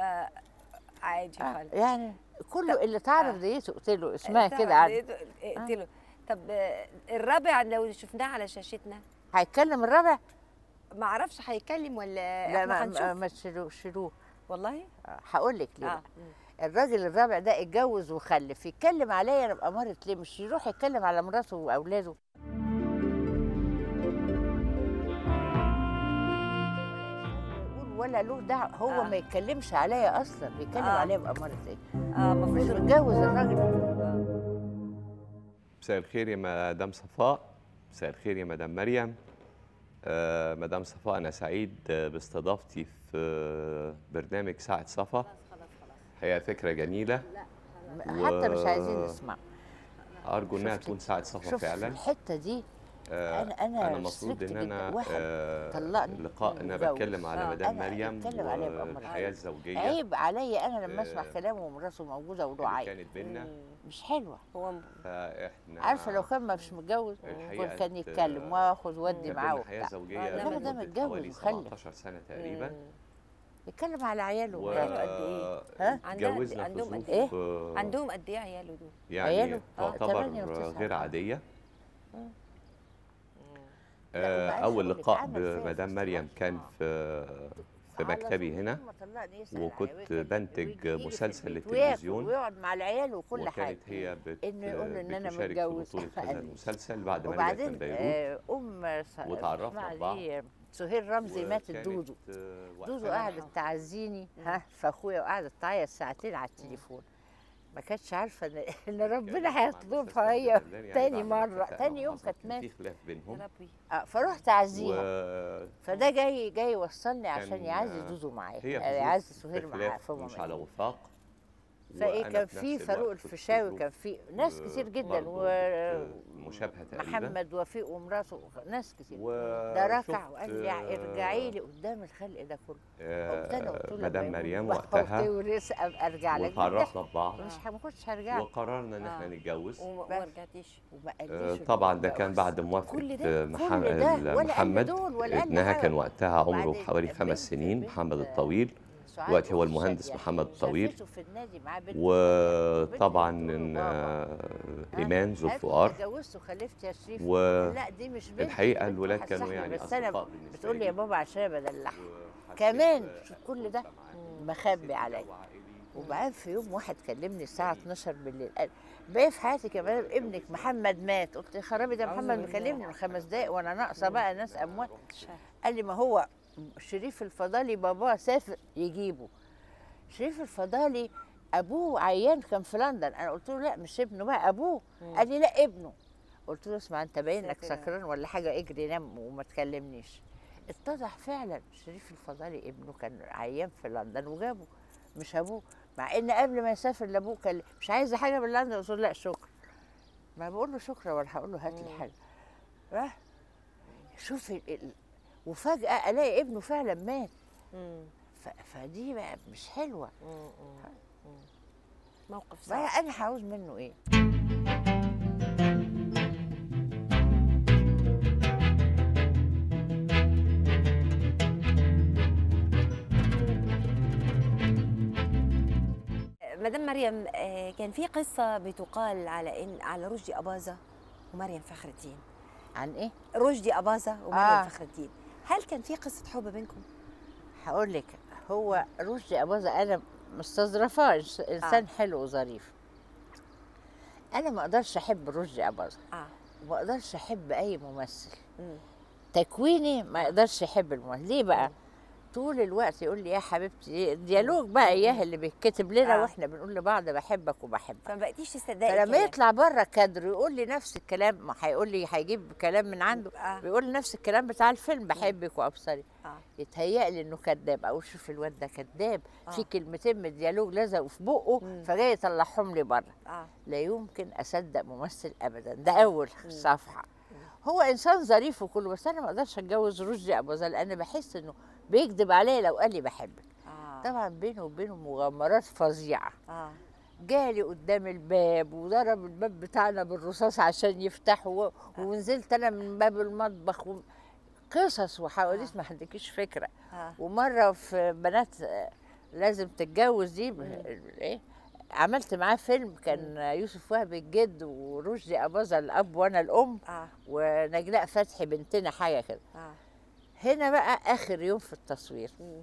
عادي آه. خالص يعني كله اللي تعرف آه. ديته قلت له اسمها طبعاً كده عنه لقيته- قلت له طب آه، الرابع لو شفناه على شاشتنا هيتكلم الرابع ما اعرفش هيتكلم ولا لا احنا ما, هنشوف ما, ما تشيلوه شيلوه والله آه، هقول لك ليه اه بقى. الراجل الرابع ده اتجوز وخلف يتكلم عليا انا ابقى مرت ليه مش يروح يتكلم على مراته واولاده يقول ولا له دعوه هو آه. ما يتكلمش عليا اصلا بيتكلم آه. عليا ابقى مرت ايه اه مش المفروض متجوز الراجل مساء الخير يا مدام صفاء مساء الخير يا مدام مريم آه مدام صفاء أنا سعيد آه، باستضافتي في آه، برنامج ساعة صفا هي فكرة جميلة حتى مش عايزين و- نسمع أرجو إنها شفت- تكون ساعة صفا شوف فعلا الحته دي آه أنا- أنا أنا المفروض سلكت إن أنا جدا. واحد آه طلقني لقاء أنا ومتجوز. بتكلم على آه، مدام أنا مريم بتكلم عليها بأمر والحياة عيب. الزوجية عيب عليا انا لما اسمع آه، كلامه ومراته موجوده وله اللي عيب كانت بينا مش حلوه هو فإحنا عارفه لو كان مش متجوز الحقيقة كان ت- يتكلم واخد ودي كان معاه بينا حياة وبتاع زوجية آه، لا، ده لمدة متجوز حوالي وخلف. 17 سنة تقريبا يتكلم على عياله و عياله قد إيه؟ ها؟ عندها قد- اتجوزنا في عندهم قد ظروف إيه؟ آه، عندهم قد ايه عياله دول يعني عياله؟ آه، تعتبر تمانية وتسعة. غير آه. عادية لا، آه، وبعدين أول هقول لك لقاء عمل فيها بمدام في مريم استواء. كان آه. في في على مكتبي طول هنا يوم ما طلقني يسأل وكنت عليا وياكل- بنتج ويجي لي في مسلسل البيت للتلفزيون. وياكل ويقعد مع العيال وكل حاجه وكانت هي بت... إنه يقول له إن أنا بتشارك متجوز. في بطولة هذا قال لي. المسلسل بعد ما رجعت من وبعدين بيروت آه، ام س- وتعرفنا اسمها ببعض. دي سهير رمزي ماتت وكانت، دودو آه، دودو وقتها قعدت تعزيني ها في اخويا وقعدت تعيط ساعتين على التليفون ما كانتش عارفه ان ان ربنا هيطلبها هي تاني مره تاني يوم كانت في ماتت خلاف بينهم آه، فرحت اعزيها و... فده جاي جاي يوصلني عشان كان، يعزي آه، دودو معايا هي يعني في يعزي ظروف سهير معايا اختلاف في مش على ماما وفاق فايه وأنا كان في في نفس فاروق الوقت كنت في الفيشاوي ظروف، كان في ناس آه، كتير جدا برضه و آه، مشابهه تقريبا محمد وفيق ومراته ناس كتير و... ده ركع شفت، وقال لي آه، ارجعي لي قدام الخلق ده كله آه، قمت انا قلت له مدام لما مريم يموت وقتها ورث ابقى ارجع لك وتعرفنا ببعض مش ه- ما كنتش هرجع لك وقررنا ان احنا نتجوز وما رجعتيش وما آه، قاليش طبعا ده كان بعد موافقه كل ده- آه، كل محم- ده ولا قال لي محمد دول ولا قال لي ابنها حاجة. كان وقتها عمره وبعدين حوالي بنت- خمس سنين بنت، محمد آه، الطويل سعاد دلوقتي هو أخت المهندس شادية. محمد الطويل. شافته في النادي معاه بنت وطبعا بنت إن، بتقول له آه، بابا. ايمان قالت ذو له الفقار أنت اتجوزت وخلفت يا شريف و- لا دي مش بنتي الحقيقة دي بنت الولاد واحد كانوا صاحبي، يعني بس انا أصدقاء بالنسبة بتقول لي لي. يا بابا عشان انا بدلعها وحسيت كمان ب- شوف كل ده معاه. مخبي عليا وبعدين في يوم واحد كلمني الساعة 12 بالليل قال بقى في حياتك يا مدام ابنك محمد مات قلت يا خرابي ده محمد مكلمني من خمس دقايق وانا ناقصة بقى ناس أموات قال لي ما هو شريف الفضالي باباه سافر يجيبه شريف الفضالي أبوه عيان كان في لندن أنا قلت له لا مش ابنه بقى أبوه قال لي لا ابنه قلت له اسمع أنت باين إنك ساتر. سكران ولا حاجة اجري نام وما تكلمنيش اتضح فعلا شريف الفضالي ابنه كان عيان في لندن وجابه مش ابوه مع ان قبل ما يسافر لابوه كان مش عايزه حاجه من لندن قلت له لا شكرا ما بقول له شكرا ولا هقول له هات لي حاجه راح شوف ال... ال... وفجاه الاقي ابنه فعلا مات ف... فدي بقى مش حلوه موقف صعب بقى انا هعوز منه ايه مدام مريم آه، كان في قصه بتقال على ان على رشدي اباظه ومريم فخر الدين عن ايه رشدي اباظه ومريم آه. فخر الدين هل كان في قصه حب بينكم هقول لك هو رشدي اباظه انا مستظرفاه إنس- انسان حلو وظريف انا ما اقدرش احب رشدي اباظه اه ما اقدرش احب اي ممثل مم. تكويني ما يقدرش يحب الممثل ليه بقى طول الوقت يقول لي يا حبيبتي ديالوج بقى اياه اللي بيتكتب لنا آه. واحنا بنقول لبعض بحبك وبحبك فما بقيتيش تصدقي فلما الكلام. يطلع بره كادر يقول لي نفس الكلام ما هيقول لي هيجيب كلام من عنده آه. بيقول لي نفس الكلام بتاع الفيلم بحبك وابصري آه. يتهيأ لي انه كذاب او شوف الواد ده كذاب في آه. كلمتين من الديالوج لزقوا في بقه فجاي يطلعهم لي بره اه لا يمكن اصدق ممثل ابدا ده اول صفحه هو انسان ظريف وكله بس انا ما اقدرش اتجوز رشدي اباظه لان بحس انه بيكذب عليا لو قال لي بحبك اه طبعا بينه وبينه مغامرات فظيعه اه جالي قدام الباب وضرب الباب بتاعنا بالرصاص عشان يفتحه و- ونزلت انا من باب المطبخ و... قصص وحواديت ما عندكيش فكره اه ومره في بنات آه، لازم تتجوز دي ب- ايه عملت معاه فيلم كان يوسف وهبي الجد ورشدي اباظه الاب وانا الام اه ونجلاء فتحي بنتنا حاجه كده اه هنا بقى اخر يوم في التصوير مم.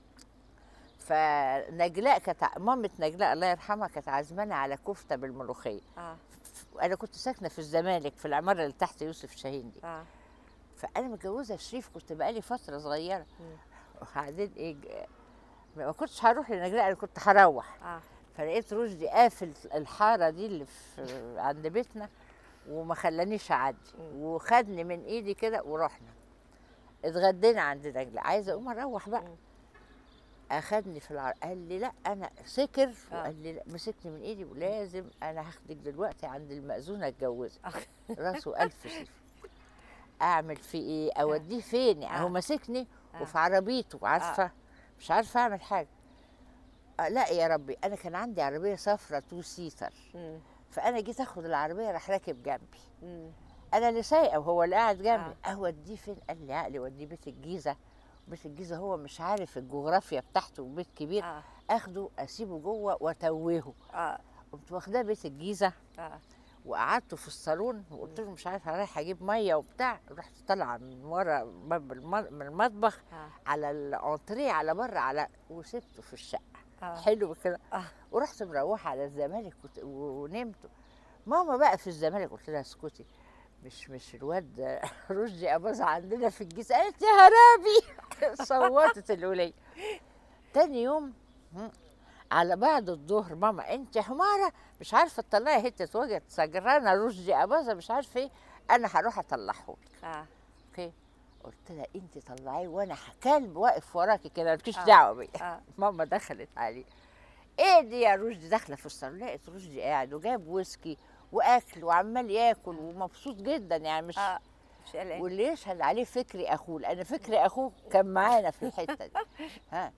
فنجلاء كانت ع- مامة نجلاء الله يرحمها كانت عازمانة على كفتة بالملوخية اه أنا كنت ساكنة في الزمالك في العمارة اللي تحت يوسف شاهين دي اه فأنا متجوزة شريف كنت بقالي فترة صغيرة وبعدين إيه ج- ما كنتش هروح لنجلاء أنا كنت هروح اه فلقيت رشدي قافل الحارة دي اللي في عند بيتنا وما خلانيش أعدي وخدني من إيدي كده ورحنا اتغدينا عند نجلاء عايزة أقوم أروح بقى اخدني في العر قال لي لا انا سكر آه. وقال لي لا مسكني من ايدي ولازم انا هاخدك دلوقتي عند المأذونة اتجوزك راسه ألف سيف اعمل فيه ايه اوديه فين يعني هو آه. ماسكني آه. وفي عربيته عارفه مش عارفه اعمل حاجه آه لا يا ربي انا كان عندي عربيه صفرة تو سيتر مم. فانا جيت اخد العربيه راح راكب جنبي مم. انا اللي سايقه وهو اللي قاعد جنبي اوديه فين قال لي عقلي وديه بيت الجيزه بيت الجيزه هو مش عارف الجغرافيا بتاعته وبيت كبير اه اخده اسيبه جوه واتوهه اه قمت واخداه بيت الجيزه اه وقعدت في الصالون وقلت له مش عارفه رايحه اجيب ميه وبتاع رحت طالعه من ورا باب الم- من المطبخ آه. على الانتريه على بره على وسبته في الشقه آه. حلو كده آه. ورحت مروحه على الزمالك وت- ونمت ماما بقى في الزمالك قلت لها اسكتي مش مش الواد رشدي اباظه عندنا في الجيش قالت يا هرابي صوتت الوليه تاني يوم هم، على بعد الظهر ماما انت حماره مش عارفه تطلعي حته وجه سجرانه رشدي اباظه مش عارفه ايه انا هروح اطلعه اه اوكي قلت لها انت طلعيه وانا ح- كلب واقف وراكي كده مالكيش آه. دعوه بيا اه ماما دخلت عليه ايه دي يا رشدي داخله في الصالون لقيت رشدي قاعد وجاب ويسكي واكل وعمال ياكل ومبسوط جدا يعني مش اه مش قلقان واللي يشهد عليه فكري اخوه لان فكري اخوه كان معانا في الحته دي ها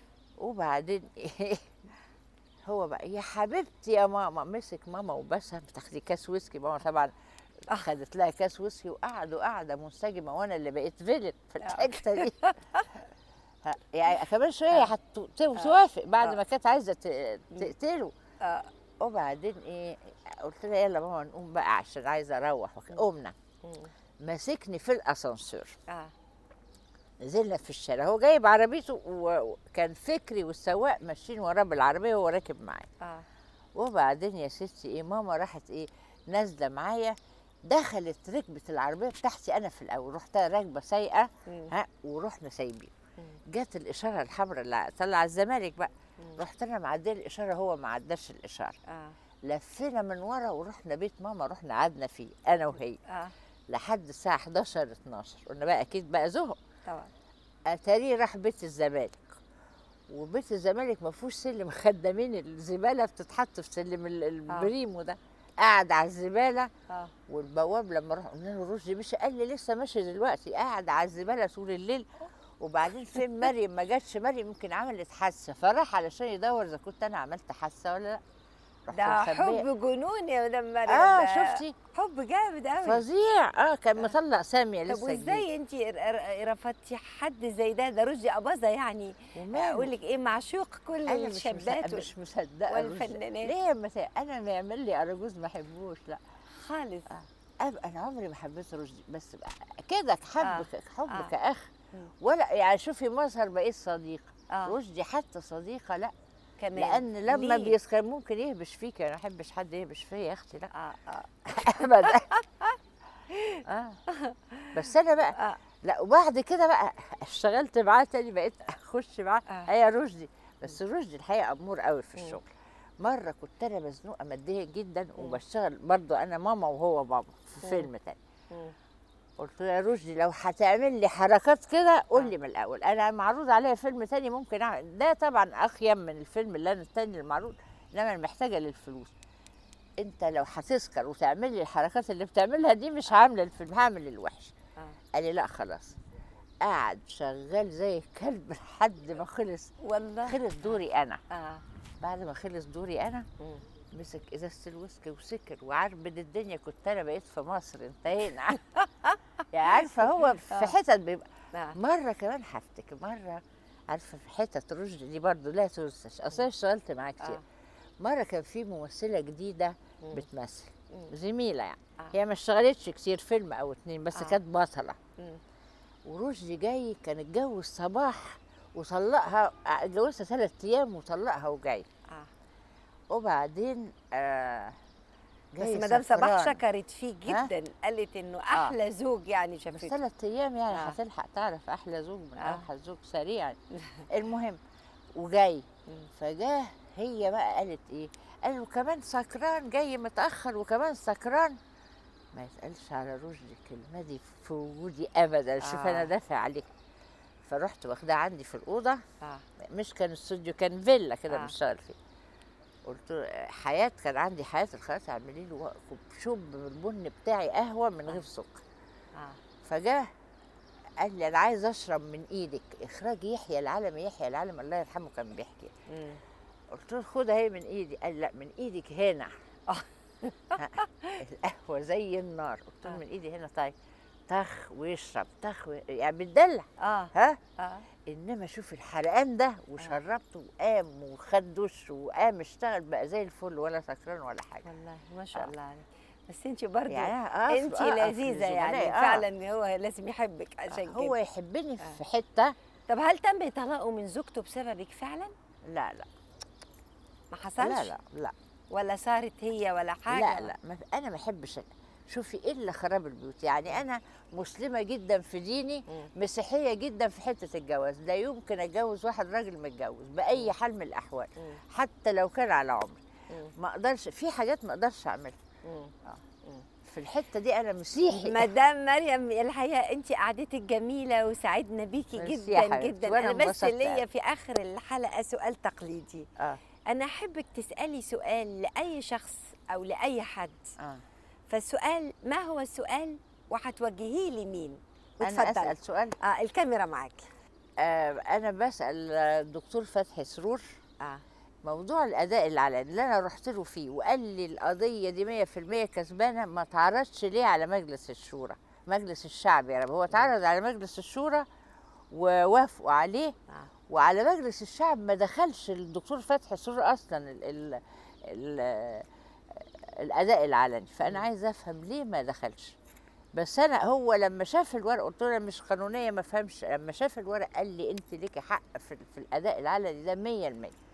وبعدين ايه هو بقى يا حبيبتي يا ماما مسك ماما وبسها بتاخدي كاس ويسكي ماما طبعا خدت لها كاس ويسكي وقعدوا قاعده منسجمه وانا اللي بقيت فيلن في الحته دي ها، يعني كمان شويه هتوافق بعد آه. ما كانت عايزه ت- تقتله اه وبعدين ايه قلت لها يلا ماما نقوم بقى عشان عايزه اروح وك- قمنا مم. ماسكني في الاسانسير اه نزلنا في الشارع هو جايب عربيته و- وكان فكري والسواق ماشيين وراه بالعربيه وهو راكب معايا اه وبعدين يا ستي ايه ماما راحت ايه نازله معايا دخلت ركبت العربيه بتاعتي انا في الاول رحت راكبه سايقه مم. ها ورحنا سايبين مم. جت الاشاره الحمراء اللي طلع الزمالك بقى رحت انا معديه الاشاره هو ما عداش الاشاره اه لفينا من ورا ورحنا بيت ماما رحنا قعدنا فيه انا وهي اه لحد الساعه 11 12 قلنا بقى اكيد بقى زهق طبعا اتاريه راح بيت الزمالك وبيت الزمالك ما فيهوش سلم خدامين الزباله بتتحط في سلم ال- البريمو ده قاعد على الزباله اه والبواب لما راح قلنا له رشدي مشي قال لي لسه ماشي دلوقتي قاعد على الزباله طول الليل وبعدين فين مريم ما جاتش مريم يمكن عملت حادثه فراح علشان يدور اذا كنت انا عملت حادثه ولا لا رحت ده مخبية. حب جنون يا مدام مريم اه ده شفتي حب جامد قوي فظيع اه كان مطلع ساميه طب لسه جديد. وازاي انت رفضتي حد زي ده ده رشدي اباظه يعني وماله؟ اقول لك ايه معشوق كل انا مش الشابات مصدقه مش مصدقه والفنانات. ليه مثلا انا ما يعمل لي ارجوز ما احبوش لا خالص أب انا عمري ما حبيت رشدي بس بقى كده حبك آه. حب آه. كاخ مم. ولا يعني شوفي مظهر بقيت صديقه اه رشدي حتى صديقه لا كمان لان لما ليه؟ بيسخن ممكن يهبش فيك انا ما احبش حد يهبش فيا يا اختي لا اه اه ابدا اه بس انا بقى اه لا وبعد كده بقى اشتغلت معاه تاني بقيت اخش معاه آه. هي رشدي بس رشدي الحقيقه امور قوي في مم. الشغل مره كنت انا مزنوقه ماديا جدا وبشتغل برضو انا ماما وهو بابا في مم. فيلم تاني مم. قلت له يا رشدي لو هتعمل لي حركات كده قول لي من الاول انا معروض عليا فيلم تاني ممكن اعمل ده طبعا اخيم من الفيلم اللي انا التاني المعروض انما انا محتاجه للفلوس انت لو هتسكر وتعمل لي الحركات اللي بتعملها دي مش عامله الفيلم هعمل الوحش آه. قال لي لا خلاص قعد شغال زي الكلب لحد ما خلص والله خلص دوري انا اه بعد ما خلص دوري انا مم. مسك ازازه الويسكي وسكر وعربد الدنيا كنت انا بقيت في مصر انتهينا يعني عارفه هو في آه. حتت بيبقى آه. مره كمان هفتكر مره عارفه في حتت رشدي دي برضو لا تنساش اصل اشتغلت معاه كتير آه. مره كان في ممثله جديده مم. بتمثل مم. زميله يعني آه. هي ما اشتغلتش كتير فيلم او اتنين بس آه. كانت بطله مم. ورشدي جاي كان اتجوز صباح وطلقها اتجوزها ثلاث ايام وطلقها وجاي اه وبعدين آه بس جاي مدام صباح سكران. شكرت فيه ها؟ جدا قالت انه احلى زوج يعني بس شافته ثلاث ايام يعني آه. هتلحق تعرف احلى زوج من آه. اوحش زوج سريع المهم وجاي مم. فجاه هي بقى قالت ايه قالوا كمان سكران جاي متاخر وكمان سكران ما يتقالش على رشدي الكلمه دي في وجودي ابدا شوف آه. انا دافع عليك فرحت واخداه عندي في الاوضه اه مش كان استوديو كان فيلا كده آه. بنشتغل فيه قلت له حياه كان عندي حياه الخلاص اعملي له شوب البن بتاعي قهوه من غير سكر اه فجاه قال لي انا عايز اشرب من ايدك اخراج يحيى العالم يحيى العالم الله يرحمه كان بيحكي مم. قلت له خدها هي من ايدي قال لا من ايدك هنا آه. ها، القهوه زي النار قلت له آه. من ايدي هنا طيب طخ ويشرب طخ وي... يعني بتدلع اه ها اه انما شوف الحرقان ده وشربته وقام وخد دش وقام اشتغل بقى زي الفل ولا سكران ولا حاجه والله ما شاء آه. الله عليك بس انت برضه يعني أنا أقف- انت أقف لذيذه يعني لزملائي، آه. فعلا هو لازم يحبك عشان هو كده يحبني في حته طب هل تم طلاقه من زوجته بسببك فعلا لا لا ما حصلش لا لا لا ولا صارت هي ولا حاجه لا لا ما انا ما بحبش شوفي الا خراب البيوت يعني انا مسلمه جدا في ديني مسيحيه جدا في حته الجواز لا يمكن اتجوز واحد راجل متجوز باي حال من الاحوال حتى لو كان على عمري ما اقدرش في حاجات ما اقدرش اعملها آه. في الحته دي انا مسيحي مدام مريم الحقيقه انت قعدتك جميله وسعدنا بيكي ميرسي يا جدا حبيبتي، جدا وأنا انا بس انبسطت ليا أوي. في اخر الحلقه سؤال تقليدي اه انا احبك تسالي سؤال لاي شخص او لاي حد اه فالسؤال ما هو السؤال وهتوجهيه لمين انا وتفضلي. اسال سؤال اه الكاميرا معاكي آه انا بسال الدكتور فتحي سرور اه موضوع الاداء العلني اللي انا رحت له فيه وقال لي القضيه دي 100% كسبانه ما اتعرضش ليه على مجلس الشورى مجلس الشعب يعني هو اتعرض على مجلس الشورى ووافقوا عليه آه. وعلى مجلس الشعب ما دخلش الدكتور فتحي سرور اصلا ال ال ال الاداء العلني فانا عايزه افهم ليه ما دخلش بس انا هو لما شاف الورق قلت له أنا مش قانونيه ما فهمش لما شاف الورق قال لي انت ليكي حق في, في الاداء العلني ده 100%